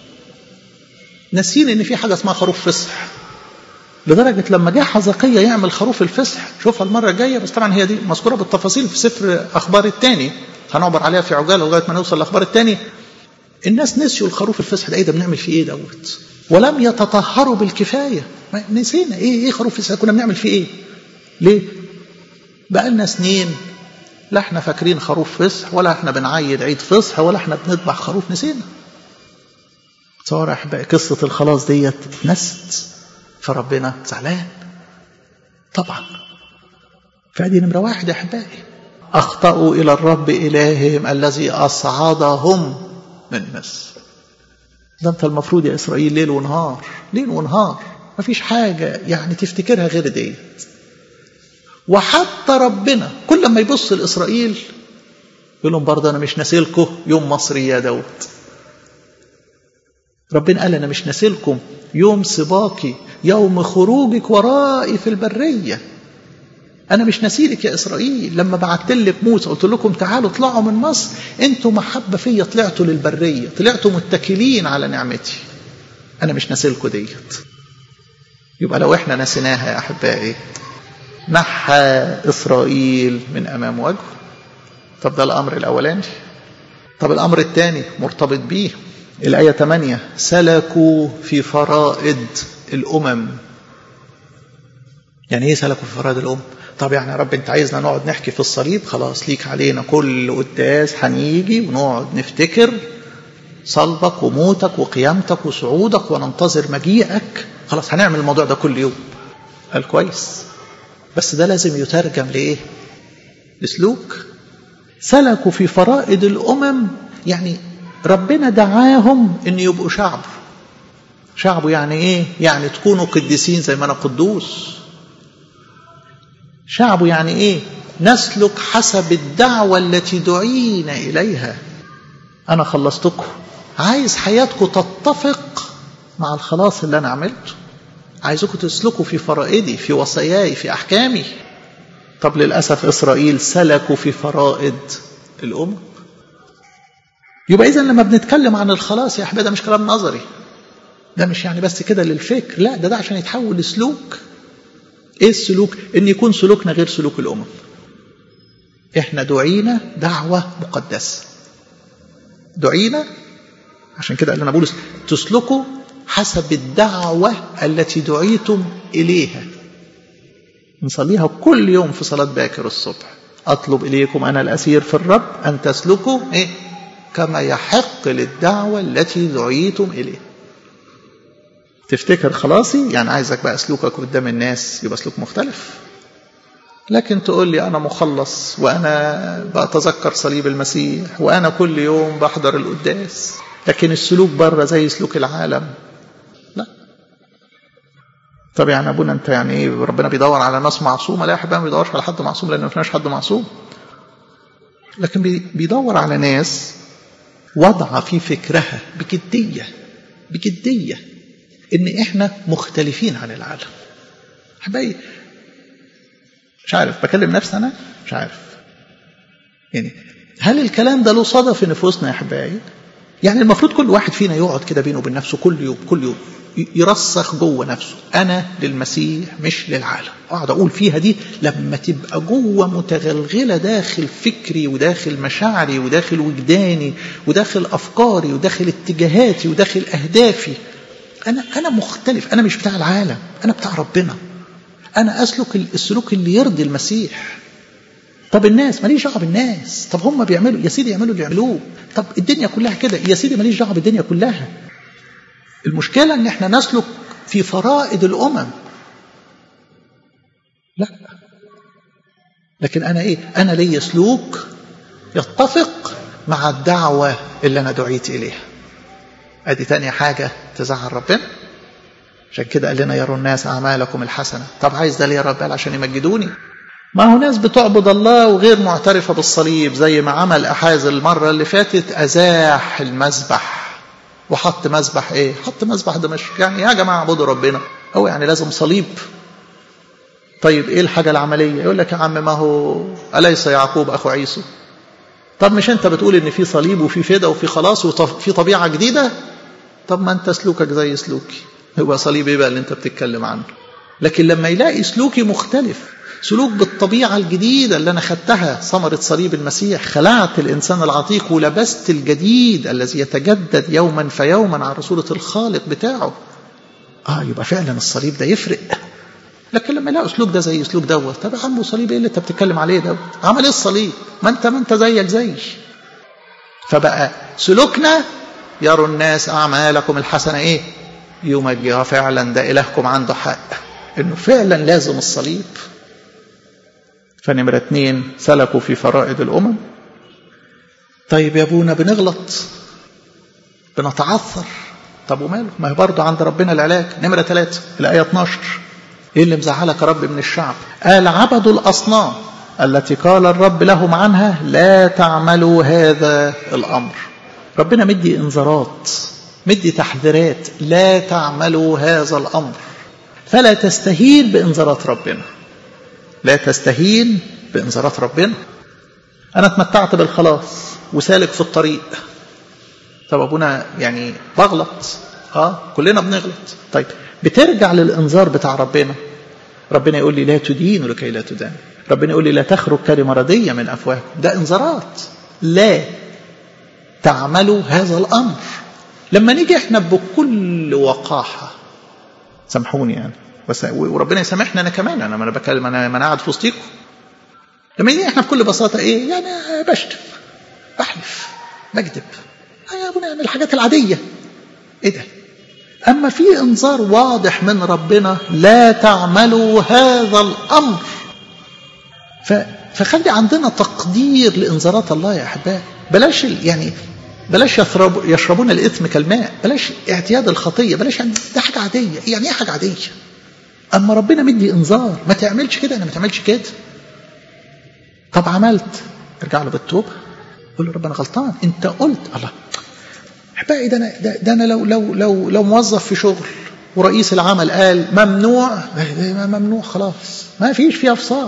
ناسين ان في حاجه اسمها خروف فصح لدرجه لما جه حزقيه يعمل خروف الفصح شوفها المره الجايه بس طبعا هي دي مذكوره بالتفاصيل في سفر اخبار الثاني هنعبر عليها في عجاله لغايه ما نوصل لاخبار الثاني الناس نسيوا الخروف الفصح ده ايه ده بنعمل فيه ايه دوت ولم يتطهروا بالكفايه نسينا ايه ايه خروف الفصح كنا بنعمل فيه ايه ليه بقى لنا سنين لا احنا فاكرين خروف فصح ولا احنا بنعيد عيد فصح ولا احنا بنذبح خروف نسينا تصور يا احبائي قصه الخلاص ديت نست فربنا زعلان طبعا فادي نمره واحد يا احبائي أخطأوا إلى الرب إلههم الذي أصعدهم من مصر ده أنت المفروض يا إسرائيل ليل ونهار ليل ونهار مفيش حاجة يعني تفتكرها غير ديت وحتى ربنا كل ما يبص لإسرائيل يقول لهم برضه أنا مش ناسلكم يوم مصري يا داود ربنا قال أنا مش ناسلكم يوم سباقي يوم خروجك ورائي في البرية أنا مش نسيلك يا إسرائيل لما بعت لك موسى قلت لكم تعالوا اطلعوا من مصر أنتوا محبة فيا طلعتوا للبرية طلعتوا متكلين على نعمتي أنا مش ناسلكم ديت يبقى لو احنا نسيناها يا أحبائي نحى إسرائيل من أمام وجهه طب ده الأمر الأولاني طب الأمر الثاني مرتبط بيه الآية 8 سلكوا في فرائض الأمم يعني إيه سلكوا في فرائض الأمم طب يعني يا رب أنت عايزنا نقعد نحكي في الصليب خلاص ليك علينا كل قداس هنيجي ونقعد نفتكر صلبك وموتك وقيامتك وصعودك وننتظر مجيئك خلاص هنعمل الموضوع ده كل يوم قال كويس بس ده لازم يترجم لإيه لسلوك سلكوا في فرائض الأمم يعني ربنا دعاهم ان يبقوا شعبه شعبه يعني ايه يعني تكونوا قديسين زي ما انا قدوس شعبه يعني ايه نسلك حسب الدعوة التي دعينا إليها أنا خلصتكم عايز حياتكم تتفق مع الخلاص اللي أنا عملته عايزكم تسلكوا في فرائدي في وصاياي في أحكامي طب للأسف إسرائيل سلكوا في فرائض الأمم يبقى إذا لما بنتكلم عن الخلاص يا أحباب ده مش كلام نظري ده مش يعني بس كده للفكر لا ده ده عشان يتحول لسلوك ايه السلوك ان يكون سلوكنا غير سلوك الامم احنا دعينا دعوه مقدسه دعينا عشان كده قال لنا بولس تسلكوا حسب الدعوه التي دعيتم اليها نصليها كل يوم في صلاه باكر الصبح اطلب اليكم انا الاسير في الرب ان تسلكوا ايه كما يحق للدعوه التي دعيتم اليها تفتكر خلاصي يعني عايزك بقى سلوكك قدام الناس يبقى سلوك مختلف لكن تقول لي أنا مخلص وأنا بتذكر صليب المسيح وأنا كل يوم بحضر القداس لكن السلوك بره زي سلوك العالم لا طب يعني أبونا أنت يعني إيه ربنا بيدور على ناس معصومة لا يا حبيبي ما بيدورش على حد معصوم لأن ما فيناش حد معصوم لكن بيدور على ناس وضع في فكرها بجدية بجدية ان احنا مختلفين عن العالم حبايبي مش عارف بكلم نفسي انا مش عارف يعني هل الكلام ده له صدى في نفوسنا يا حبايبي يعني المفروض كل واحد فينا يقعد كده بينه وبين نفسه كل يوم كل يوم يرسخ جوه نفسه انا للمسيح مش للعالم اقعد اقول فيها دي لما تبقى جوه متغلغله داخل فكري وداخل مشاعري وداخل وجداني وداخل افكاري وداخل اتجاهاتي وداخل اهدافي أنا أنا مختلف أنا مش بتاع العالم أنا بتاع ربنا أنا أسلك السلوك اللي يرضي المسيح طب الناس ماليش دعوه بالناس طب هم بيعملوا يا سيدي يعملوا اللي يعملوه طب الدنيا كلها كده يا سيدي ماليش دعوه بالدنيا كلها المشكله ان احنا نسلك في فرائض الامم لا لكن انا ايه انا لي سلوك يتفق مع الدعوه اللي انا دعيت اليها ادي تاني حاجة تزعل ربنا عشان كده قال لنا يروا الناس أعمالكم الحسنة طب عايز ده ليه يا رب قال عشان يمجدوني ما هو ناس بتعبد الله وغير معترفة بالصليب زي ما عمل أحاز المرة اللي فاتت أزاح المذبح وحط مذبح ايه حط مذبح دمشق يعني يا جماعة اعبدوا ربنا هو يعني لازم صليب طيب ايه الحاجة العملية يقول لك يا عم ما هو أليس يعقوب أخو عيسو طب مش انت بتقول ان في صليب وفي فدا وفي خلاص وفي طبيعة جديدة طب ما انت سلوكك زي سلوكي هو صليب ايه بقى اللي انت بتتكلم عنه لكن لما يلاقي سلوكي مختلف سلوك بالطبيعة الجديدة اللي أنا خدتها ثمرة صليب المسيح خلعت الإنسان العتيق ولبست الجديد الذي يتجدد يوما فيوما على رسولة الخالق بتاعه آه يبقى فعلا الصليب ده يفرق لكن لما يلاقوا اسلوب ده زي اسلوب دوت طب يا عم صليب ايه اللي انت بتتكلم عليه دوت عمل ايه الصليب ما انت ما انت زيك زي فبقى سلوكنا يروا الناس اعمالكم الحسنه ايه يمجها فعلا ده الهكم عنده حق انه فعلا لازم الصليب فنمرة اتنين سلكوا في فرائض الأمم طيب يا ابونا بنغلط بنتعثر طب وماله ما هي برضه عند ربنا العلاج نمرة ثلاثة الآية 12 ايه اللي مزعلك يا رب من الشعب قال عبدوا الأصنام التي قال الرب لهم عنها لا تعملوا هذا الأمر ربنا مدي انذارات مدي تحذيرات لا تعملوا هذا الأمر فلا تستهين بإنذارات ربنا لا تستهين بإنذارات ربنا أنا اتمتعت بالخلاص وسالك في الطريق طب أبونا يعني بغلط اه كلنا بنغلط طيب بترجع للإنذار بتاع ربنا ربنا يقول لي لا تدين لكي لا تدان ربنا يقول لي لا تخرج كلمة ردية من أفواهكم ده إنذارات لا تعملوا هذا الأمر لما نيجي احنا بكل وقاحة سامحوني يعني بس وربنا يسامحنا انا كمان انا ما انا بكلم انا ما انا قاعد في وسطيكم لما نيجي احنا بكل بساطه ايه يعني بشتم بحلف بكذب يا ابونا يعني الحاجات العاديه ايه ده اما في انذار واضح من ربنا لا تعملوا هذا الامر ف... فخلي عندنا تقدير لانذارات الله يا احبائي بلاش يعني بلاش يشرب يشربون الاثم كالماء بلاش اعتياد الخطيه بلاش يعني ده حاجه عاديه يعني ايه حاجه عاديه اما ربنا مدي انذار ما تعملش كده انا ما تعملش كده طب عملت ارجع له بالتوبه قول له رب انا غلطان انت قلت الله احبائي ده انا ده, ده انا لو لو لو لو موظف في شغل ورئيس العمل قال ممنوع ممنوع خلاص ما فيش فيها افصال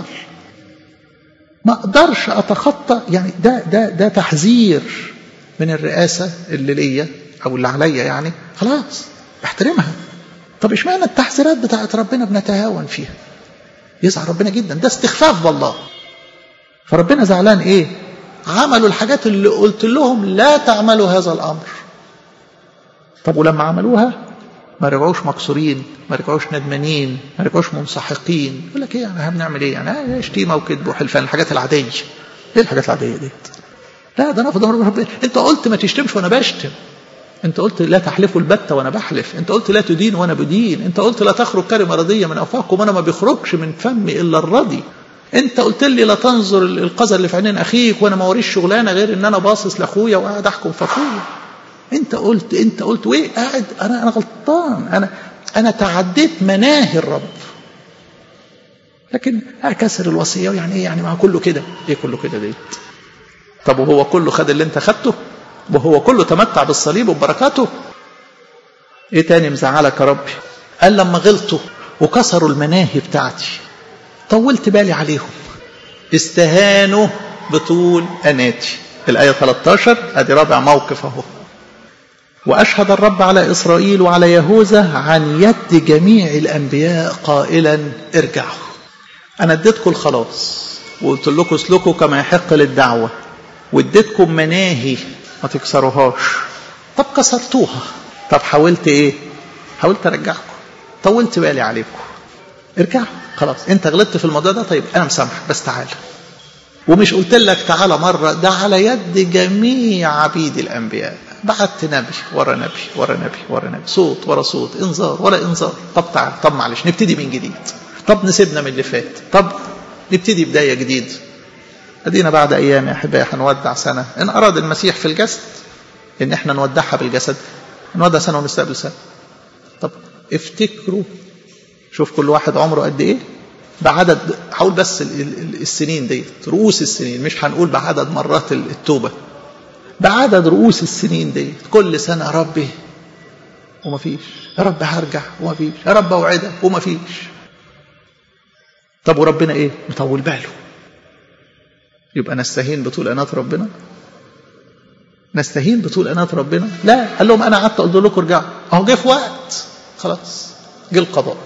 ما اقدرش اتخطى يعني ده ده ده تحذير من الرئاسه اللي ليا او اللي عليا يعني خلاص بحترمها طب اشمعنى التحذيرات بتاعت ربنا بنتهاون فيها يزعل ربنا جدا ده استخفاف بالله فربنا زعلان ايه عملوا الحاجات اللي قلت لهم لا تعملوا هذا الامر طب ولما عملوها ما رجعوش مكسورين ما رجعوش ندمانين ما رجعوش منسحقين يقول لك ايه يعني هنعمل ايه يعني شتيمه وكذب وحلفان الحاجات العاديه ايه الحاجات العاديه دي لا ده انا افضل ربنا انت قلت ما تشتمش وانا بشتم انت قلت لا تحلفوا البتة وانا بحلف انت قلت لا تدين وانا بدين انت قلت لا تخرج كلمة رضية من افواهكم وانا ما بيخرجش من فمي الا الرضي انت قلت لي لا تنظر القذى اللي في عينين اخيك وانا ما وريش شغلانه غير ان انا باصص لاخويا وقاعد احكم في اخويا انت قلت انت قلت وايه قاعد انا انا غلطان انا انا تعديت مناهي الرب لكن اكسر الوصيه يعني ايه يعني ما كله كده ايه كله كده ديت طب وهو كله خد اللي انت خدته وهو كله تمتع بالصليب وبركاته ايه تاني مزعلك يا ربي قال لما غلطوا وكسروا المناهي بتاعتي طولت بالي عليهم استهانوا بطول اناتي الايه 13 ادي رابع موقف اهو واشهد الرب على اسرائيل وعلى يهوذا عن يد جميع الانبياء قائلا ارجعوا انا اديتكم الخلاص وقلت لكم اسلكوا كما يحق للدعوه واديتكم مناهي ما تكسروهاش طب كسرتوها طب حاولت ايه حاولت ارجعكم طولت بالي عليكم ارجعوا خلاص انت غلطت في الموضوع ده طيب انا مسامحك بس تعالى ومش قلت لك تعالى مرة ده على يد جميع عبيد الأنبياء بعت نبي ورا نبي ورا نبي ورا نبي صوت ورا صوت انذار ورا انذار طب تعال طب معلش نبتدي من جديد طب نسيبنا من اللي فات طب نبتدي بداية جديدة ادينا بعد ايام يا احبائي هنودع سنه ان اراد المسيح في الجسد ان احنا نودعها بالجسد نودع سنه ونستقبل سنه طب افتكروا شوف كل واحد عمره قد ايه بعدد هقول بس السنين ديت رؤوس السنين مش هنقول بعدد مرات التوبه بعدد رؤوس السنين ديت كل سنه يا ربي ومفيش يا رب هرجع ومفيش يا رب اوعدك ومفيش طب وربنا ايه مطول باله يبقى نستهين بطول انات ربنا نستهين بطول انات ربنا لا قال لهم انا قعدت اقول لكم ارجعوا اهو جه في وقت خلاص جه القضاء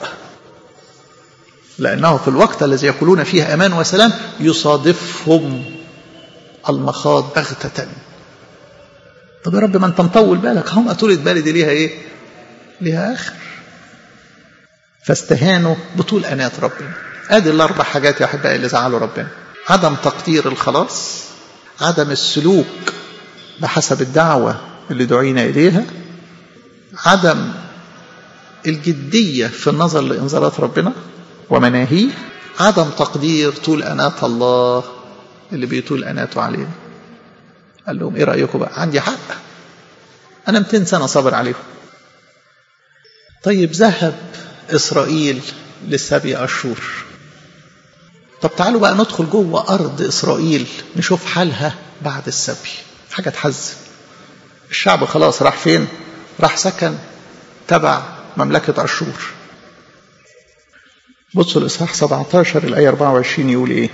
لانه في الوقت الذي يقولون فيه امان وسلام يصادفهم المخاض بغتة طب يا رب ما انت مطول بالك هم طولة بالي دي ليها ايه ليها اخر فاستهانوا بطول انات ربنا ادي الاربع حاجات يا احبائي اللي زعلوا ربنا عدم تقدير الخلاص عدم السلوك بحسب الدعوة اللي دعينا إليها عدم الجدية في النظر لإنذارات ربنا ومناهيه عدم تقدير طول أنات الله اللي بيطول أناته علينا قال لهم إيه رأيكم بقى عندي حق أنا 200 سنة صبر عليهم طيب ذهب إسرائيل للسبي أشور طب تعالوا بقى ندخل جوه أرض إسرائيل نشوف حالها بعد السبي حاجة تحزن الشعب خلاص راح فين راح سكن تبع مملكة أشور بصوا الإصحاح 17 الآية 24 يقول إيه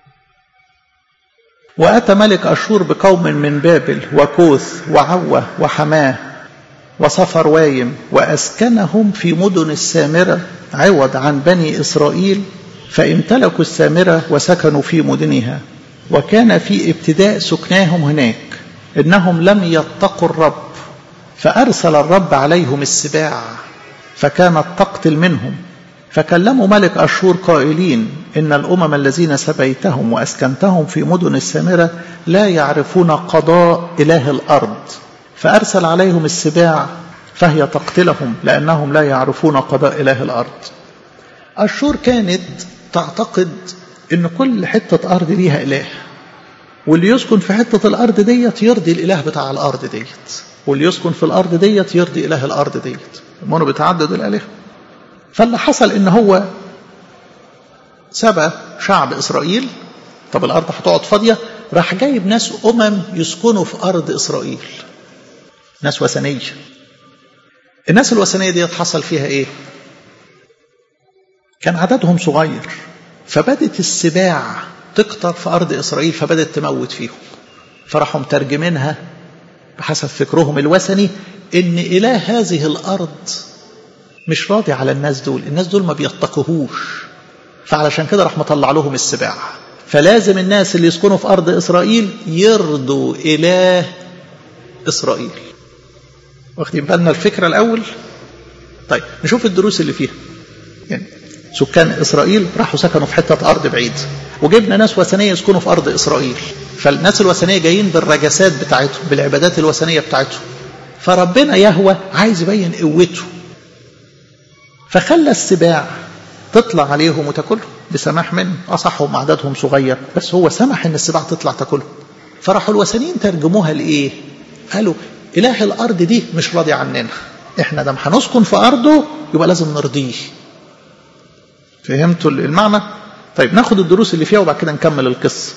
وأتى ملك أشور بقوم من بابل وكوث وعوة وحماه وصفر وايم وأسكنهم في مدن السامرة عوض عن بني إسرائيل فامتلكوا السامرة وسكنوا في مدنها وكان في ابتداء سكناهم هناك إنهم لم يتقوا الرب فأرسل الرب عليهم السباع فكانت تقتل منهم فكلموا ملك أشور قائلين إن الأمم الذين سبيتهم وأسكنتهم في مدن السامرة لا يعرفون قضاء إله الأرض فأرسل عليهم السباع فهي تقتلهم لأنهم لا يعرفون قضاء إله الأرض أشور كانت تعتقد إن كل حتة أرض ليها إله واللي يسكن في حتة الأرض ديت يرضي الإله بتاع الأرض ديت واللي يسكن في الأرض ديت يرضي إله الأرض ديت المهم بتعدد الآلهة فاللي حصل إن هو سبى شعب إسرائيل طب الأرض هتقعد فاضية راح جايب ناس أمم يسكنوا في أرض إسرائيل ناس وثنية الناس الوثنية دي حصل فيها إيه كان عددهم صغير فبدت السباع تكتر في أرض إسرائيل فبدت تموت فيهم فراحوا مترجمينها بحسب فكرهم الوثني إن إله هذه الأرض مش راضي على الناس دول الناس دول ما بيتقهوش فعلشان كده راح مطلع لهم السباع فلازم الناس اللي يسكنوا في أرض إسرائيل يرضوا إله إسرائيل واخدين بالنا الفكرة الأول طيب نشوف الدروس اللي فيها يعني سكان إسرائيل راحوا سكنوا في حتة أرض بعيد وجبنا ناس وثنية يسكنوا في أرض إسرائيل فالناس الوثنية جايين بالرجسات بتاعتهم بالعبادات الوثنية بتاعتهم فربنا يهوى عايز يبين قوته فخلى السباع تطلع عليهم وتاكلهم بسماح منه أصحهم عددهم صغير بس هو سمح إن السباع تطلع تاكلهم فراحوا الوثنيين ترجموها لإيه؟ قالوا إله الأرض دي مش راضي عننا إحنا دام هنسكن في أرضه يبقى لازم نرضيه فهمتوا المعنى؟ طيب ناخد الدروس اللي فيها وبعد كده نكمل القصة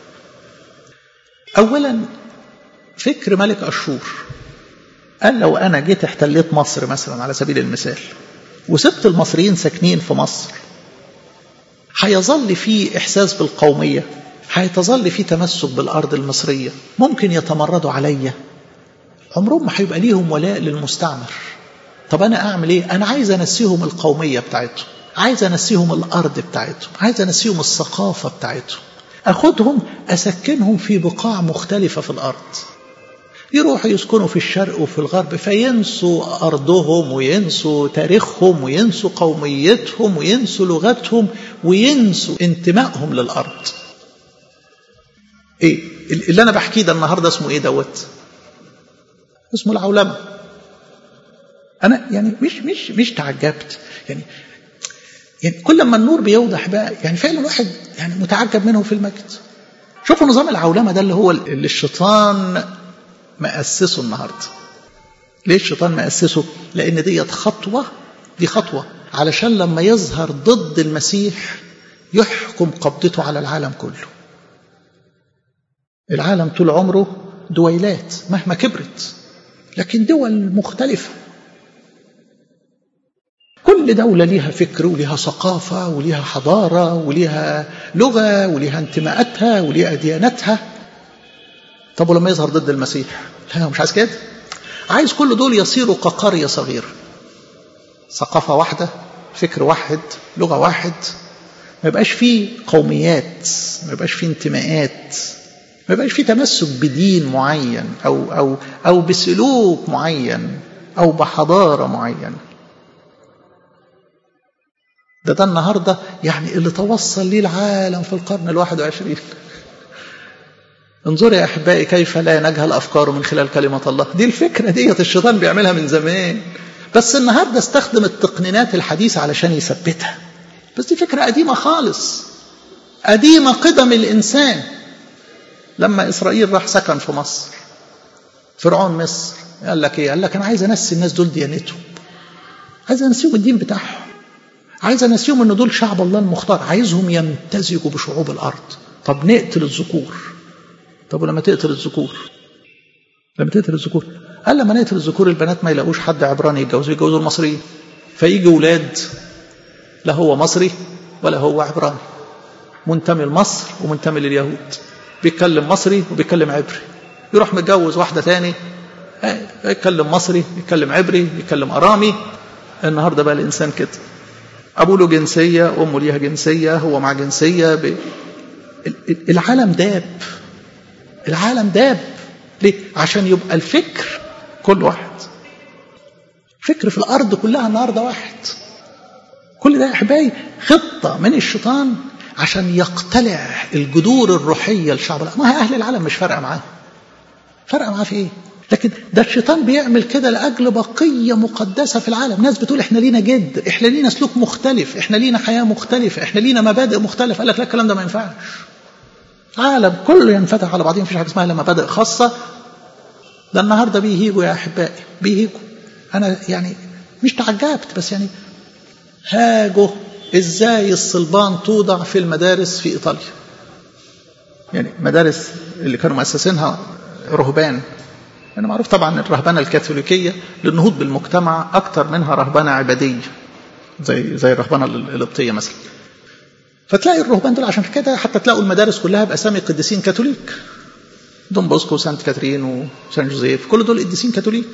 أولا فكر ملك أشور قال لو أنا جيت احتليت مصر مثلا على سبيل المثال وسبت المصريين ساكنين في مصر هيظل في إحساس بالقومية هيتظل في تمسك بالأرض المصرية ممكن يتمردوا عليا عمرهم ما هيبقى ليهم ولاء للمستعمر طب أنا أعمل إيه أنا عايز أنسيهم القومية بتاعتهم عايز أنسيهم الأرض بتاعتهم عايز أنسيهم الثقافة بتاعتهم أخدهم أسكنهم في بقاع مختلفة في الأرض يروحوا يسكنوا في الشرق وفي الغرب فينسوا أرضهم وينسوا تاريخهم وينسوا قوميتهم وينسوا لغتهم وينسوا انتمائهم للأرض إيه اللي أنا بحكيه ده النهاردة اسمه إيه دوت اسمه العولمة أنا يعني مش مش مش تعجبت يعني يعني كل ما النور بيوضح بقى يعني فعلا الواحد يعني متعجب منه في المجد شوفوا نظام العولمة ده اللي هو اللي الشيطان مأسسه النهاردة ليه الشيطان مأسسه لأن ديت خطوة دي خطوة علشان لما يظهر ضد المسيح يحكم قبضته على العالم كله العالم طول عمره دويلات مهما كبرت لكن دول مختلفة كل دولة ليها فكر وليها ثقافة وليها حضارة وليها لغة وليها انتماءاتها وليها ديانتها طب ولما يظهر ضد المسيح لا مش عايز كده عايز كل دول يصيروا كقرية صغيرة ثقافة واحدة فكر واحد لغة واحد ما يبقاش فيه قوميات ما يبقاش فيه انتماءات ما يبقاش فيه تمسك بدين معين أو, أو, أو بسلوك معين أو بحضارة معينة ده ده النهاردة يعني اللي توصل ليه العالم في القرن الواحد وعشرين انظروا يا أحبائي كيف لا نجهل أفكاره من خلال كلمة الله دي الفكرة ديت الشيطان بيعملها من زمان بس النهاردة استخدم التقنينات الحديثة علشان يثبتها بس دي فكرة قديمة خالص قديمة قدم الإنسان لما إسرائيل راح سكن في مصر فرعون مصر قال لك إيه؟ قال لك أنا عايز أنسي الناس دول ديانتهم عايز أنسيهم الدين بتاعهم عايز أنسيهم إن دول شعب الله المختار عايزهم يمتزجوا بشعوب الأرض طب نقتل الذكور طب ولما تقتل الذكور لما تقتل الذكور قال لما نقتل الذكور البنات ما يلاقوش حد عبراني يتجوزوا يتجوزوا المصريين فيجي ولاد لا هو مصري ولا هو عبراني منتمي لمصر ومنتمي لليهود بيتكلم مصري وبيتكلم عبري يروح متجوز واحدة تاني يتكلم مصري يتكلم عبري يتكلم أرامي النهاردة بقى الإنسان كده أبوه له جنسية أمه ليها جنسية هو مع جنسية ب... العالم داب العالم داب ليه؟ عشان يبقى الفكر كل واحد فكر في الأرض كلها النهاردة واحد كل ده يا أحبائي خطة من الشيطان عشان يقتلع الجذور الروحية للشعب ما هي أهل العالم مش فارقة معاه فارقة معاه في إيه؟ لكن ده الشيطان بيعمل كده لأجل بقية مقدسة في العالم ناس بتقول إحنا لينا جد إحنا لينا سلوك مختلف إحنا لينا حياة مختلفة إحنا لينا مبادئ مختلفة قال لك لا الكلام ده ما ينفعش عالم كله ينفتح على بعضهم مفيش حاجة اسمها لا مبادئ خاصة ده النهاردة بيهيجوا يا أحبائي بيهيجوا أنا يعني مش تعجبت بس يعني هاجوا ازاي الصلبان توضع في المدارس في ايطاليا يعني مدارس اللي كانوا مؤسسينها رهبان يعني معروف طبعا الرهبنه الكاثوليكيه للنهوض بالمجتمع اكثر منها رهبنه عباديه زي زي الرهبنه القبطيه مثلا فتلاقي الرهبان دول عشان كده حتى تلاقوا المدارس كلها باسامي قديسين كاثوليك دون بوسكو وسانت كاترين وسان جوزيف كل دول قديسين كاثوليك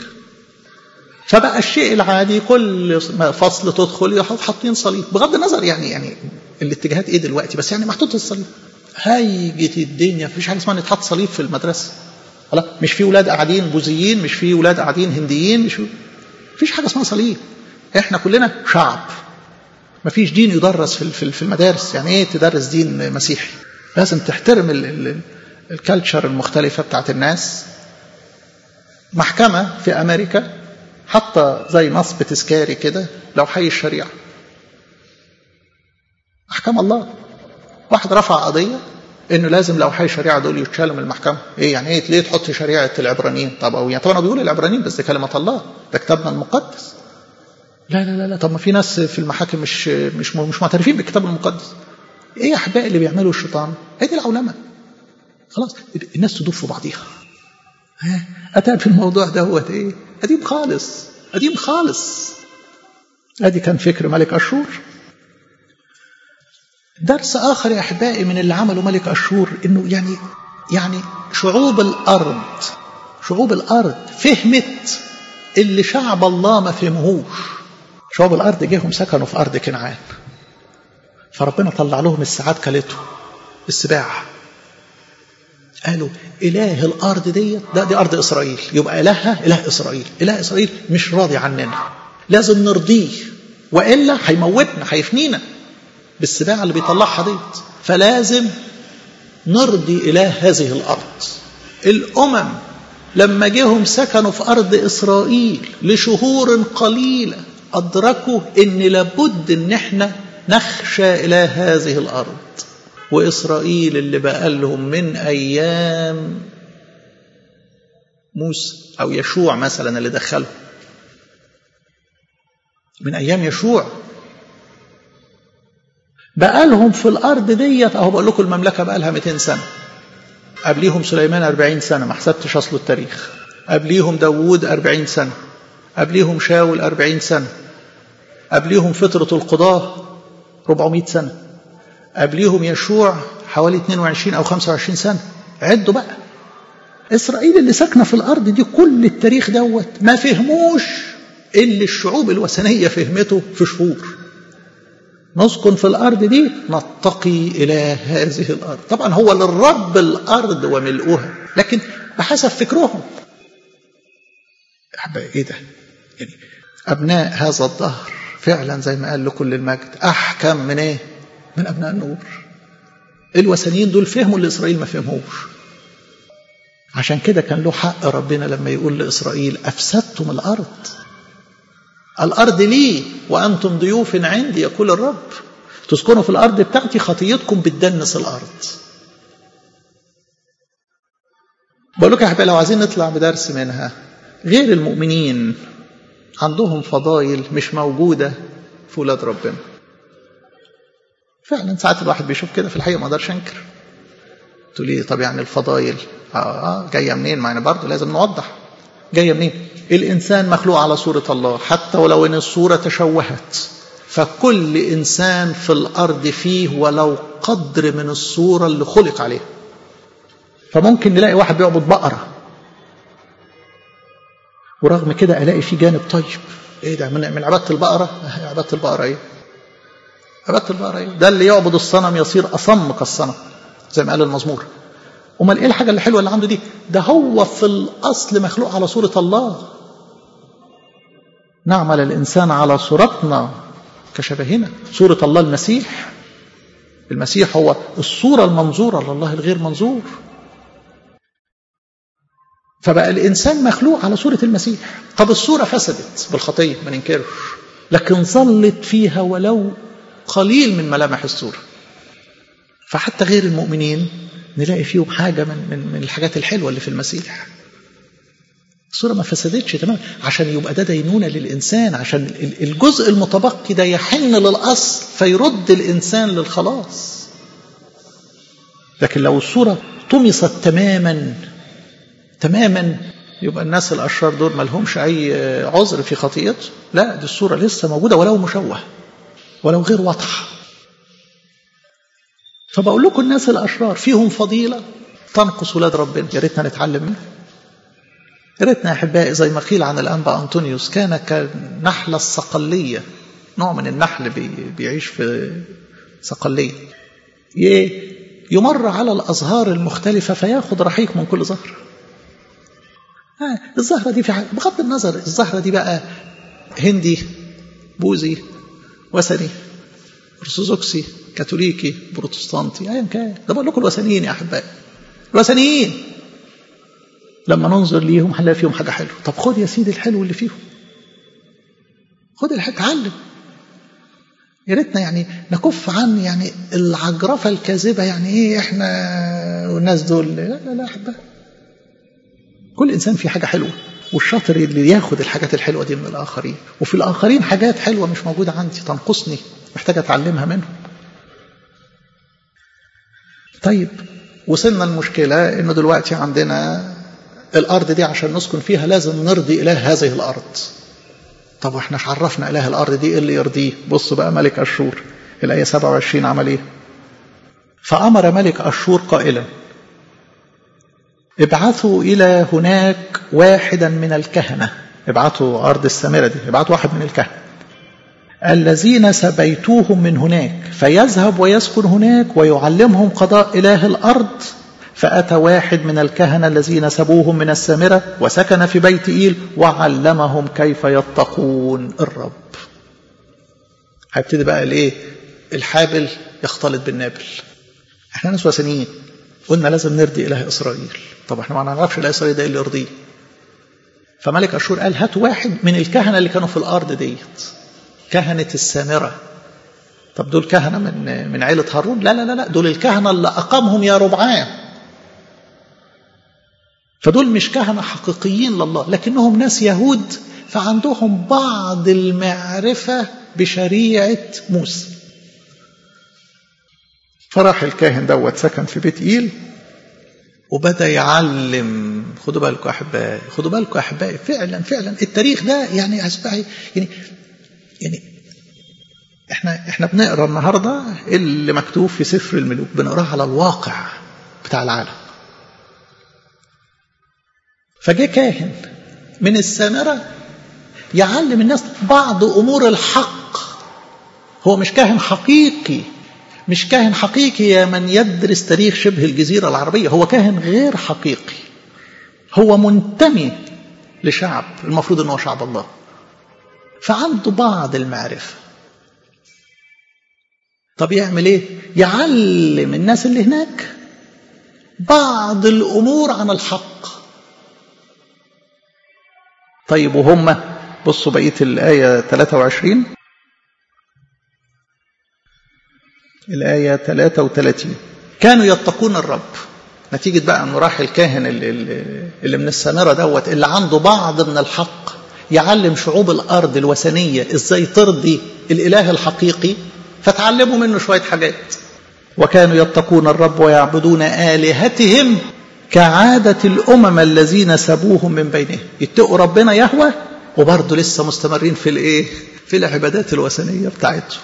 فبقى الشيء العادي كل فصل تدخل حاطين صليب بغض النظر يعني يعني الاتجاهات ايه دلوقتي بس يعني محطوط الصليب هيجت الدنيا مفيش حاجه اسمها ان يتحط صليب في المدرسه خلاص مش في ولاد قاعدين بوذيين مش في ولاد قاعدين هنديين مش في مفيش حاجه اسمها صليب احنا كلنا شعب مفيش دين يدرس في في المدارس يعني ايه تدرس دين مسيحي لازم تحترم الكالتشر المختلفه بتاعت الناس محكمه في امريكا حتى زي نصب تذكاري كده لو حي الشريعة أحكام الله واحد رفع قضية إنه لازم لو حي الشريعة دول يتشالوا من المحكمة إيه يعني إيه ليه تحط شريعة العبرانيين طب أو يعني طبعا بيقول العبرانيين بس دي كلمة الله ده كتابنا المقدس لا لا لا لا طب ما في ناس في المحاكم مش مش مش معترفين بالكتاب المقدس ايه يا احبائي اللي بيعمله الشيطان هي دي العولمه خلاص الناس تدوب في بعضيها ها اتى في الموضوع دوت ايه قديم خالص قديم خالص ادي كان فكر ملك اشور درس اخر يا احبائي من اللي عمله ملك اشور انه يعني يعني شعوب الارض شعوب الارض فهمت اللي شعب الله ما فهمهوش شعوب الارض جيهم سكنوا في ارض كنعان فربنا طلع لهم الساعات كلته السباع قالوا إله الأرض دي ده دي أرض إسرائيل يبقى إلهها إله إسرائيل إله إسرائيل مش راضي عننا لازم نرضيه وإلا هيموتنا هيفنينا بالسباع اللي بيطلعها ديت فلازم نرضي إله هذه الأرض الأمم لما جيهم سكنوا في أرض إسرائيل لشهور قليلة أدركوا إن لابد إن إحنا نخشى إله هذه الأرض وإسرائيل اللي بقى لهم من أيام موسى أو يشوع مثلا اللي دخله من أيام يشوع بقى لهم في الأرض ديت أهو بقول لكم المملكة بقى لها 200 سنة قبليهم سليمان 40 سنة ما حسبتش أصل التاريخ قبليهم داوود 40 سنة قبليهم شاول 40 سنة قبليهم فترة القضاة 400 سنة قبليهم يشوع حوالي 22 أو 25 سنة عدوا بقى إسرائيل اللي ساكنة في الأرض دي كل التاريخ دوت ما فهموش اللي الشعوب الوثنية فهمته في شهور نسكن في الأرض دي نتقي إلى هذه الأرض طبعا هو للرب الأرض وملؤها لكن بحسب فكرهم ايه ده يعني أبناء هذا الظهر فعلا زي ما قال لكل المجد أحكم من إيه من أبناء النور الوثنيين دول فهموا اللي إسرائيل ما فهموش عشان كده كان له حق ربنا لما يقول لإسرائيل أفسدتم الأرض الأرض لي وأنتم ضيوف عندي يقول الرب تسكنوا في الأرض بتاعتي خطيتكم بتدنس الأرض بقول لكم يا حبايبي لو عايزين نطلع بدرس منها غير المؤمنين عندهم فضائل مش موجودة في ولاد ربنا فعلا ساعات الواحد بيشوف كده في الحقيقة ما اقدرش انكر تقول لي طب يعني الفضائل آه, اه جايه منين ما انا برضه لازم نوضح جايه منين الانسان مخلوق على صوره الله حتى ولو ان الصوره تشوهت فكل انسان في الارض فيه ولو قدر من الصوره اللي خلق عليها فممكن نلاقي واحد بيعبد بقره ورغم كده الاقي فيه جانب طيب ايه ده من من عباده البقره عباده البقره ايه عباده البقره ايه ده اللي يعبد الصنم يصير اصم كالصنم زي ما قال المزمور امال ايه الحاجه اللي حلوه اللي عنده دي ده هو في الاصل مخلوق على صوره الله نعمل الانسان على صورتنا كشبهنا صوره الله المسيح المسيح هو الصوره المنظوره لله الغير منظور فبقى الانسان مخلوق على صوره المسيح طب الصوره فسدت بالخطيه ما ننكرش لكن ظلت فيها ولو قليل من ملامح الصوره فحتى غير المؤمنين نلاقي فيهم حاجة من, من, من الحاجات الحلوة اللي في المسيح الصورة ما فسدتش تمام عشان يبقى ده دينونة للإنسان عشان الجزء المتبقي ده يحن للأصل فيرد الإنسان للخلاص لكن لو الصورة طمست تماما تماما يبقى الناس الأشرار دول ما لهمش أي عذر في خطيئته لا دي الصورة لسه موجودة ولو مشوه ولو غير واضحه فبقول لكم الناس الاشرار فيهم فضيله تنقص ولاد ربنا يا ريتنا نتعلم منها يا ريتنا يا احبائي زي ما قيل عن الانبا انطونيوس كان كالنحله الصقليه نوع من النحل بي بيعيش في صقليه يمر على الازهار المختلفه فياخذ رحيق من كل زهر الزهره دي في حاجه بغض النظر الزهره دي بقى هندي بوذي وثني ارثوذكسي كاثوليكي بروتستانتي ايا كان ده بقول لكم الوثنيين يا احبائي الوثنيين لما ننظر ليهم هنلاقي فيهم حاجه حلوه طب خد يا سيدي الحلو اللي فيهم خد الحلو اتعلم يا ريتنا يعني نكف عن يعني العجرفه الكاذبه يعني ايه احنا والناس دول لا لا لا احبائي كل انسان فيه حاجه حلوه والشاطر اللي ياخد الحاجات الحلوه دي من الاخرين وفي الاخرين حاجات حلوه مش موجوده عندي تنقصني محتاج اتعلمها منهم طيب وصلنا المشكلة انه دلوقتي عندنا الارض دي عشان نسكن فيها لازم نرضي اله هذه الارض طب واحنا عرفنا اله الارض دي ايه اللي يرضيه بص بقى ملك اشور الايه 27 عمل ايه فامر ملك اشور قائلا ابعثوا الى هناك واحدا من الكهنه ابعثوا ارض السامره دي ابعثوا واحد من الكهنه الذين سبيتوهم من هناك فيذهب ويسكن هناك ويعلمهم قضاء إله الأرض فأتى واحد من الكهنة الذين سبوهم من السامرة وسكن في بيت إيل وعلمهم كيف يتقون الرب هيبتدي بقى الايه الحابل يختلط بالنابل احنا ناس وثنيين قلنا لازم نرضي اله اسرائيل طب احنا ما نعرفش اله اسرائيل ده ايه اللي يرضيه فملك اشور قال هات واحد من الكهنه اللي كانوا في الارض ديت كهنة السامرة طب دول كهنة من من عيلة هارون لا لا لا لا دول الكهنة اللي أقامهم يا ربعان فدول مش كهنة حقيقيين لله لكنهم ناس يهود فعندهم بعض المعرفة بشريعة موسى فراح الكاهن دوت سكن في بيت إيل وبدا يعلم خدوا بالكم يا احبائي خدوا بالكم يا احبائي فعلا فعلا التاريخ ده يعني احبائي يعني يعني احنا احنا بنقرا النهارده اللي مكتوب في سفر الملوك بنقراه على الواقع بتاع العالم فجاء كاهن من السامره يعلم الناس بعض امور الحق هو مش كاهن حقيقي مش كاهن حقيقي يا من يدرس تاريخ شبه الجزيره العربيه هو كاهن غير حقيقي هو منتمي لشعب المفروض انه شعب الله فعنده بعض المعرفة طب يعمل ايه يعلم الناس اللي هناك بعض الأمور عن الحق طيب وهم بصوا بقية الآية 23 الآية 33 كانوا يتقون الرب نتيجة بقى أنه راح الكاهن اللي, اللي من السامرة دوت اللي عنده بعض من الحق يعلم شعوب الأرض الوثنية إزاي ترضي الإله الحقيقي فتعلموا منه شوية حاجات وكانوا يتقون الرب ويعبدون آلهتهم كعادة الأمم الذين سبوهم من بينهم يتقوا ربنا يهوى وبرضه لسه مستمرين في الإيه؟ في العبادات الوثنية بتاعتهم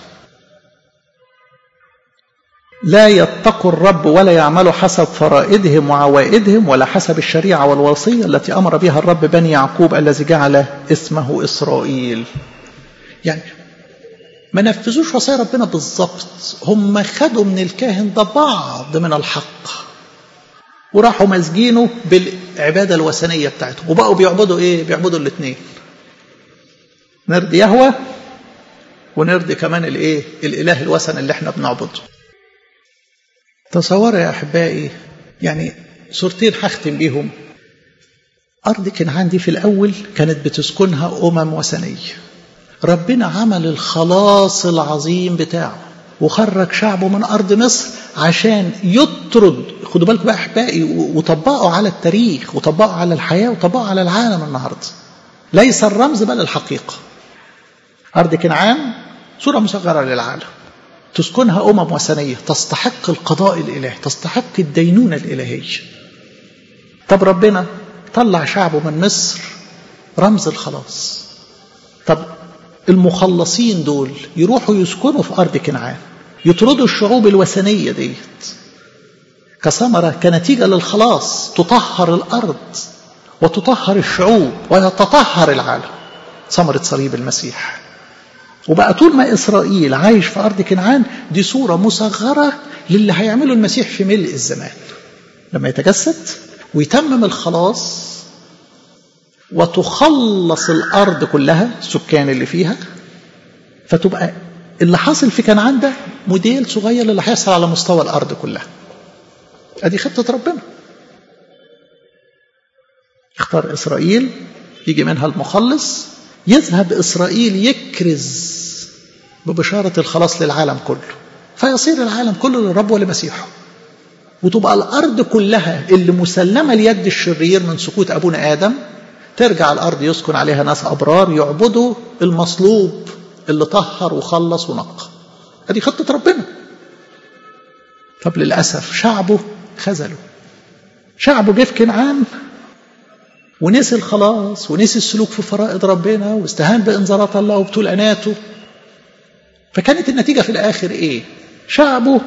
لا يتقوا الرب ولا يعملوا حسب فرائدهم وعوائدهم ولا حسب الشريعة والوصية التي أمر بها الرب بني يعقوب الذي جعل اسمه إسرائيل يعني ما نفذوش وصايا ربنا بالظبط هم خدوا من الكاهن ده بعض من الحق وراحوا ماسجينه بالعبادة الوثنية بتاعتهم وبقوا بيعبدوا ايه بيعبدوا الاثنين نرضي يهوى ونرضي كمان الايه الاله الوثن اللي احنا بنعبده تصوروا يا احبائي يعني صورتين هختم بيهم ارض كنعان دي في الاول كانت بتسكنها امم وثنيه ربنا عمل الخلاص العظيم بتاعه وخرج شعبه من ارض مصر عشان يطرد خدوا بالكم بقى احبائي وطبقوا على التاريخ وطبقوا على الحياه وطبقوا على العالم النهارده ليس الرمز بل الحقيقه ارض كنعان صوره مصغره للعالم تسكنها امم وثنيه تستحق القضاء الالهي تستحق الدينونه الالهيه طب ربنا طلع شعبه من مصر رمز الخلاص طب المخلصين دول يروحوا يسكنوا في أرض كنعان يطردوا الشعوب الوثنية ديت كثمرة كنتيجة للخلاص تطهر الأرض وتطهر الشعوب ويتطهر العالم ثمرة صليب المسيح وبقى طول ما إسرائيل عايش في أرض كنعان دي صورة مصغرة للي هيعمله المسيح في ملء الزمان لما يتجسد ويتمم الخلاص وتخلص الأرض كلها السكان اللي فيها فتبقى اللي حاصل في كنعان ده موديل صغير للي هيحصل على مستوى الأرض كلها أدي خطة ربنا اختار إسرائيل يجي منها المخلص يذهب إسرائيل يكرز ببشارة الخلاص للعالم كله فيصير العالم كله للرب ولمسيحه وتبقى الأرض كلها اللي مسلمة ليد الشرير من سقوط أبونا آدم ترجع الأرض يسكن عليها ناس أبرار يعبدوا المصلوب اللي طهر وخلص ونقى هذه خطة ربنا طب للأسف شعبه خذله شعبه جه في كنعان ونسي الخلاص ونسي السلوك في فرائض ربنا واستهان بإنذارات الله وبطول أناته فكانت النتيجة في الآخر إيه شعبه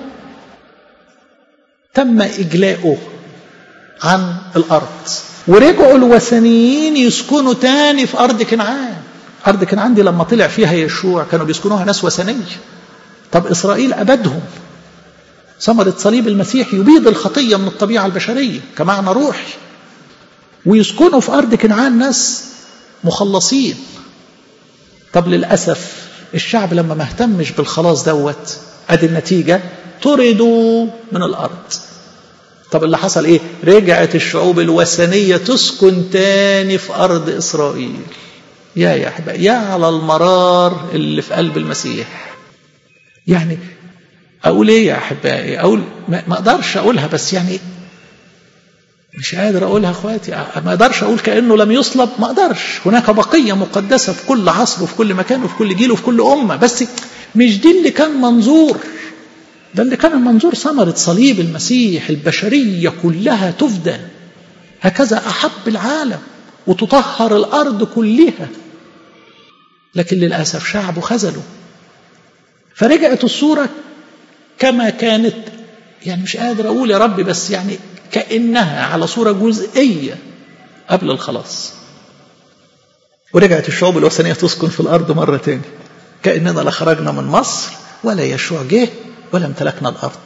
تم إجلاؤه عن الأرض ورجعوا الوثنيين يسكنوا تاني في أرض كنعان أرض كنعان دي لما طلع فيها يشوع كانوا بيسكنوها ناس وثنية طب إسرائيل أبدهم ثمرة صليب المسيح يبيد الخطية من الطبيعة البشرية كمعنى روحي ويسكنوا في أرض كنعان ناس مخلصين طب للأسف الشعب لما ما اهتمش بالخلاص دوت ادي النتيجة طردوا من الأرض طب اللي حصل ايه رجعت الشعوب الوثنية تسكن تاني في أرض إسرائيل يا يا أحبائي يا على المرار اللي في قلب المسيح يعني أقول إيه يا أحبائي أقول ما أقدرش أقولها بس يعني مش قادر أقولها أخواتي ما أقدرش أقول كأنه لم يصلب ما أقدرش هناك بقية مقدسة في كل عصر وفي كل مكان وفي كل جيل وفي كل أمة بس مش دي اللي كان منظور ده اللي كان المنظور ثمرة صليب المسيح البشرية كلها تفدى هكذا أحب العالم وتطهر الأرض كلها لكن للأسف شعبه خذله فرجعت الصورة كما كانت يعني مش قادر أقول يا ربي بس يعني كأنها على صورة جزئية قبل الخلاص ورجعت الشعوب الوثنية تسكن في الأرض مرة تاني كأننا لا خرجنا من مصر ولا يشوع جه ولا امتلكنا الأرض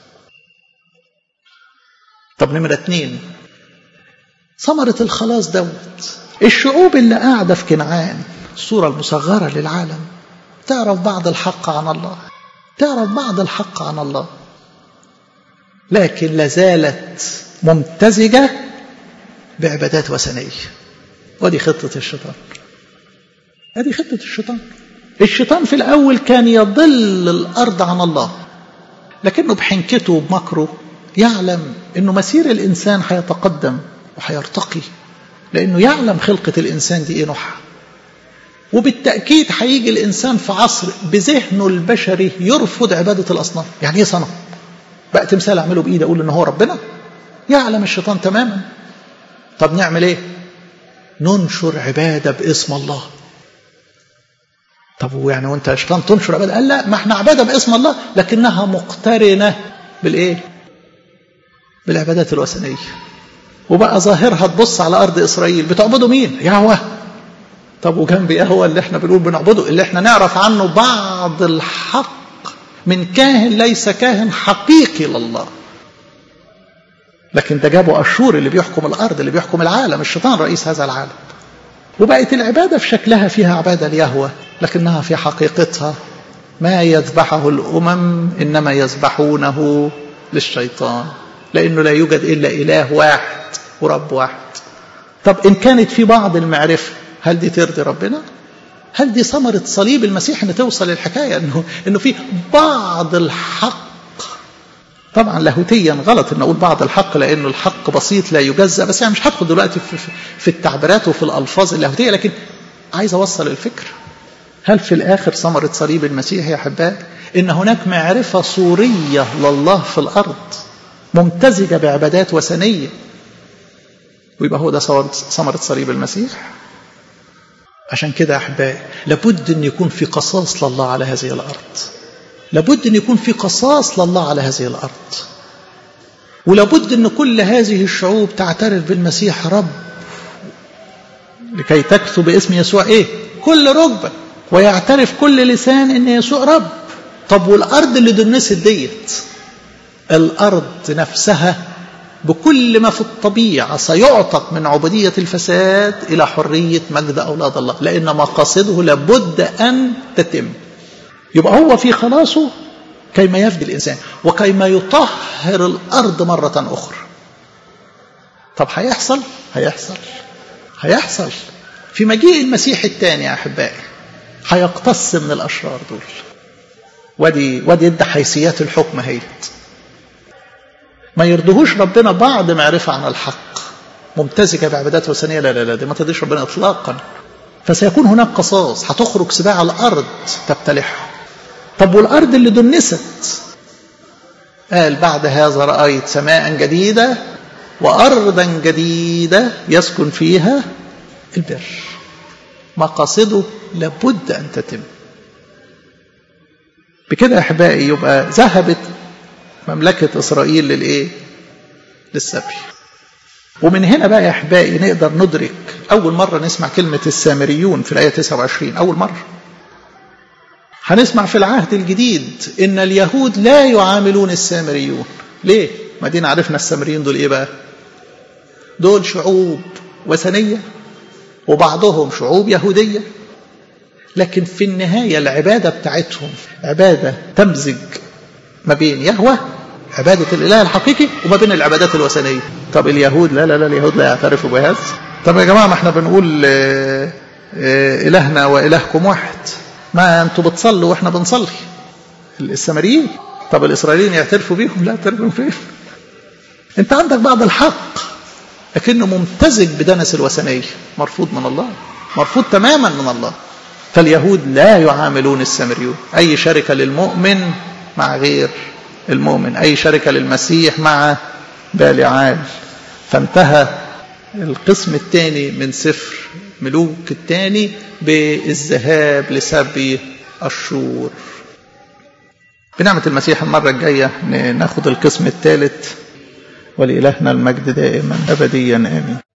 طب نمرة اتنين ثمرة الخلاص دوت الشعوب اللي قاعدة في كنعان الصورة المصغرة للعالم تعرف بعض الحق عن الله تعرف بعض الحق عن الله لكن لازالت ممتزجة بعبادات وثنية ودي خطة الشيطان هذه خطة الشيطان الشيطان في الأول كان يضل الأرض عن الله لكنه بحنكته وبمكره يعلم انه مسير الانسان هيتقدم وهيرتقي لانه يعلم خلقه الانسان دي ايه نوعها وبالتاكيد هيجي الانسان في عصر بذهنه البشري يرفض عباده الاصنام يعني ايه صنم بقى تمثال اعمله بايدي اقول ان هو ربنا يعلم الشيطان تماما طب نعمل ايه ننشر عباده باسم الله طب ويعني وانت يا شيطان تنشر عباده قال لا ما احنا عباده باسم الله لكنها مقترنه بالايه بالعبادات الوثنيه وبقى ظاهرها تبص على ارض اسرائيل بتعبدوا مين يهوه طب وجنب يهوه اللي احنا بنقول بنعبده اللي احنا نعرف عنه بعض الحق من كاهن ليس كاهن حقيقي لله لكن ده جابوا اشور اللي بيحكم الارض اللي بيحكم العالم الشيطان رئيس هذا العالم وبقت العباده في شكلها فيها عباده ليهوه لكنها في حقيقتها ما يذبحه الامم انما يذبحونه للشيطان لانه لا يوجد الا اله واحد ورب واحد طب ان كانت في بعض المعرفه هل دي ترضي ربنا هل دي ثمرة صليب المسيح ان توصل للحكاية انه انه في بعض الحق طبعا لاهوتيا غلط ان اقول بعض الحق لانه الحق بسيط لا يجزأ بس يعني مش هدخل دلوقتي في, في التعبيرات وفي الالفاظ اللاهوتيه لكن عايز اوصل الفكر هل في الاخر ثمرة صليب المسيح يا احبائي ان هناك معرفة صورية لله في الارض ممتزجة بعبادات وثنية ويبقى هو ده ثمرة صليب المسيح عشان كده أحبائي لابد أن يكون في قصاص لله على هذه الأرض لابد أن يكون في قصاص لله على هذه الأرض ولابد أن كل هذه الشعوب تعترف بالمسيح رب لكي تكتب باسم يسوع إيه كل ركبة ويعترف كل لسان أن يسوع رب طب والأرض اللي دنست ديت الأرض نفسها بكل ما في الطبيعة سيعتق من عبودية الفساد إلى حرية مجد أولاد الله لأن مقاصده لابد أن تتم يبقى هو في خلاصه كيما يفدي الإنسان وكيما يطهر الأرض مرة أخرى طب هيحصل هيحصل هيحصل في مجيء المسيح الثاني يا أحبائي هيقتص من الأشرار دول ودي ودي ادى حيثيات الحكم هيت ما يرضهوش ربنا بعض معرفة عن الحق ممتزجة بعبادات وثنية لا لا لا دي ما ترضيش ربنا إطلاقا فسيكون هناك قصاص هتخرج سباع الأرض تبتلعها طب والأرض اللي دنست قال بعد هذا رأيت سماء جديدة وأرضا جديدة يسكن فيها البر مقاصده لابد أن تتم بكده أحبائي يبقى ذهبت مملكة إسرائيل للإيه؟ للسبي ومن هنا بقى يا أحبائي نقدر ندرك أول مرة نسمع كلمة السامريون في الآية 29 أول مرة هنسمع في العهد الجديد إن اليهود لا يعاملون السامريون ليه؟ ما دينا عرفنا السامريين دول إيه بقى؟ دول شعوب وثنية وبعضهم شعوب يهودية لكن في النهاية العبادة بتاعتهم عبادة تمزج ما بين يهوه عبادة الإله الحقيقي وما بين العبادات الوثنية طب اليهود لا لا لا اليهود لا يعترفوا بهذا طب يا جماعة ما احنا بنقول اه اه إلهنا وإلهكم واحد ما أنتوا بتصلوا وإحنا بنصلي السامريين طب الإسرائيليين يعترفوا بيهم لا يعترفوا فين أنت عندك بعض الحق لكنه ممتزج بدنس الوثنية مرفوض من الله مرفوض تماما من الله فاليهود لا يعاملون السامريون أي شركة للمؤمن مع غير المؤمن أي شركة للمسيح مع بالعال فانتهى القسم الثاني من سفر ملوك الثاني بالذهاب لسبي الشور بنعمة المسيح المرة الجاية ناخد القسم الثالث ولإلهنا المجد دائما أبديا آمين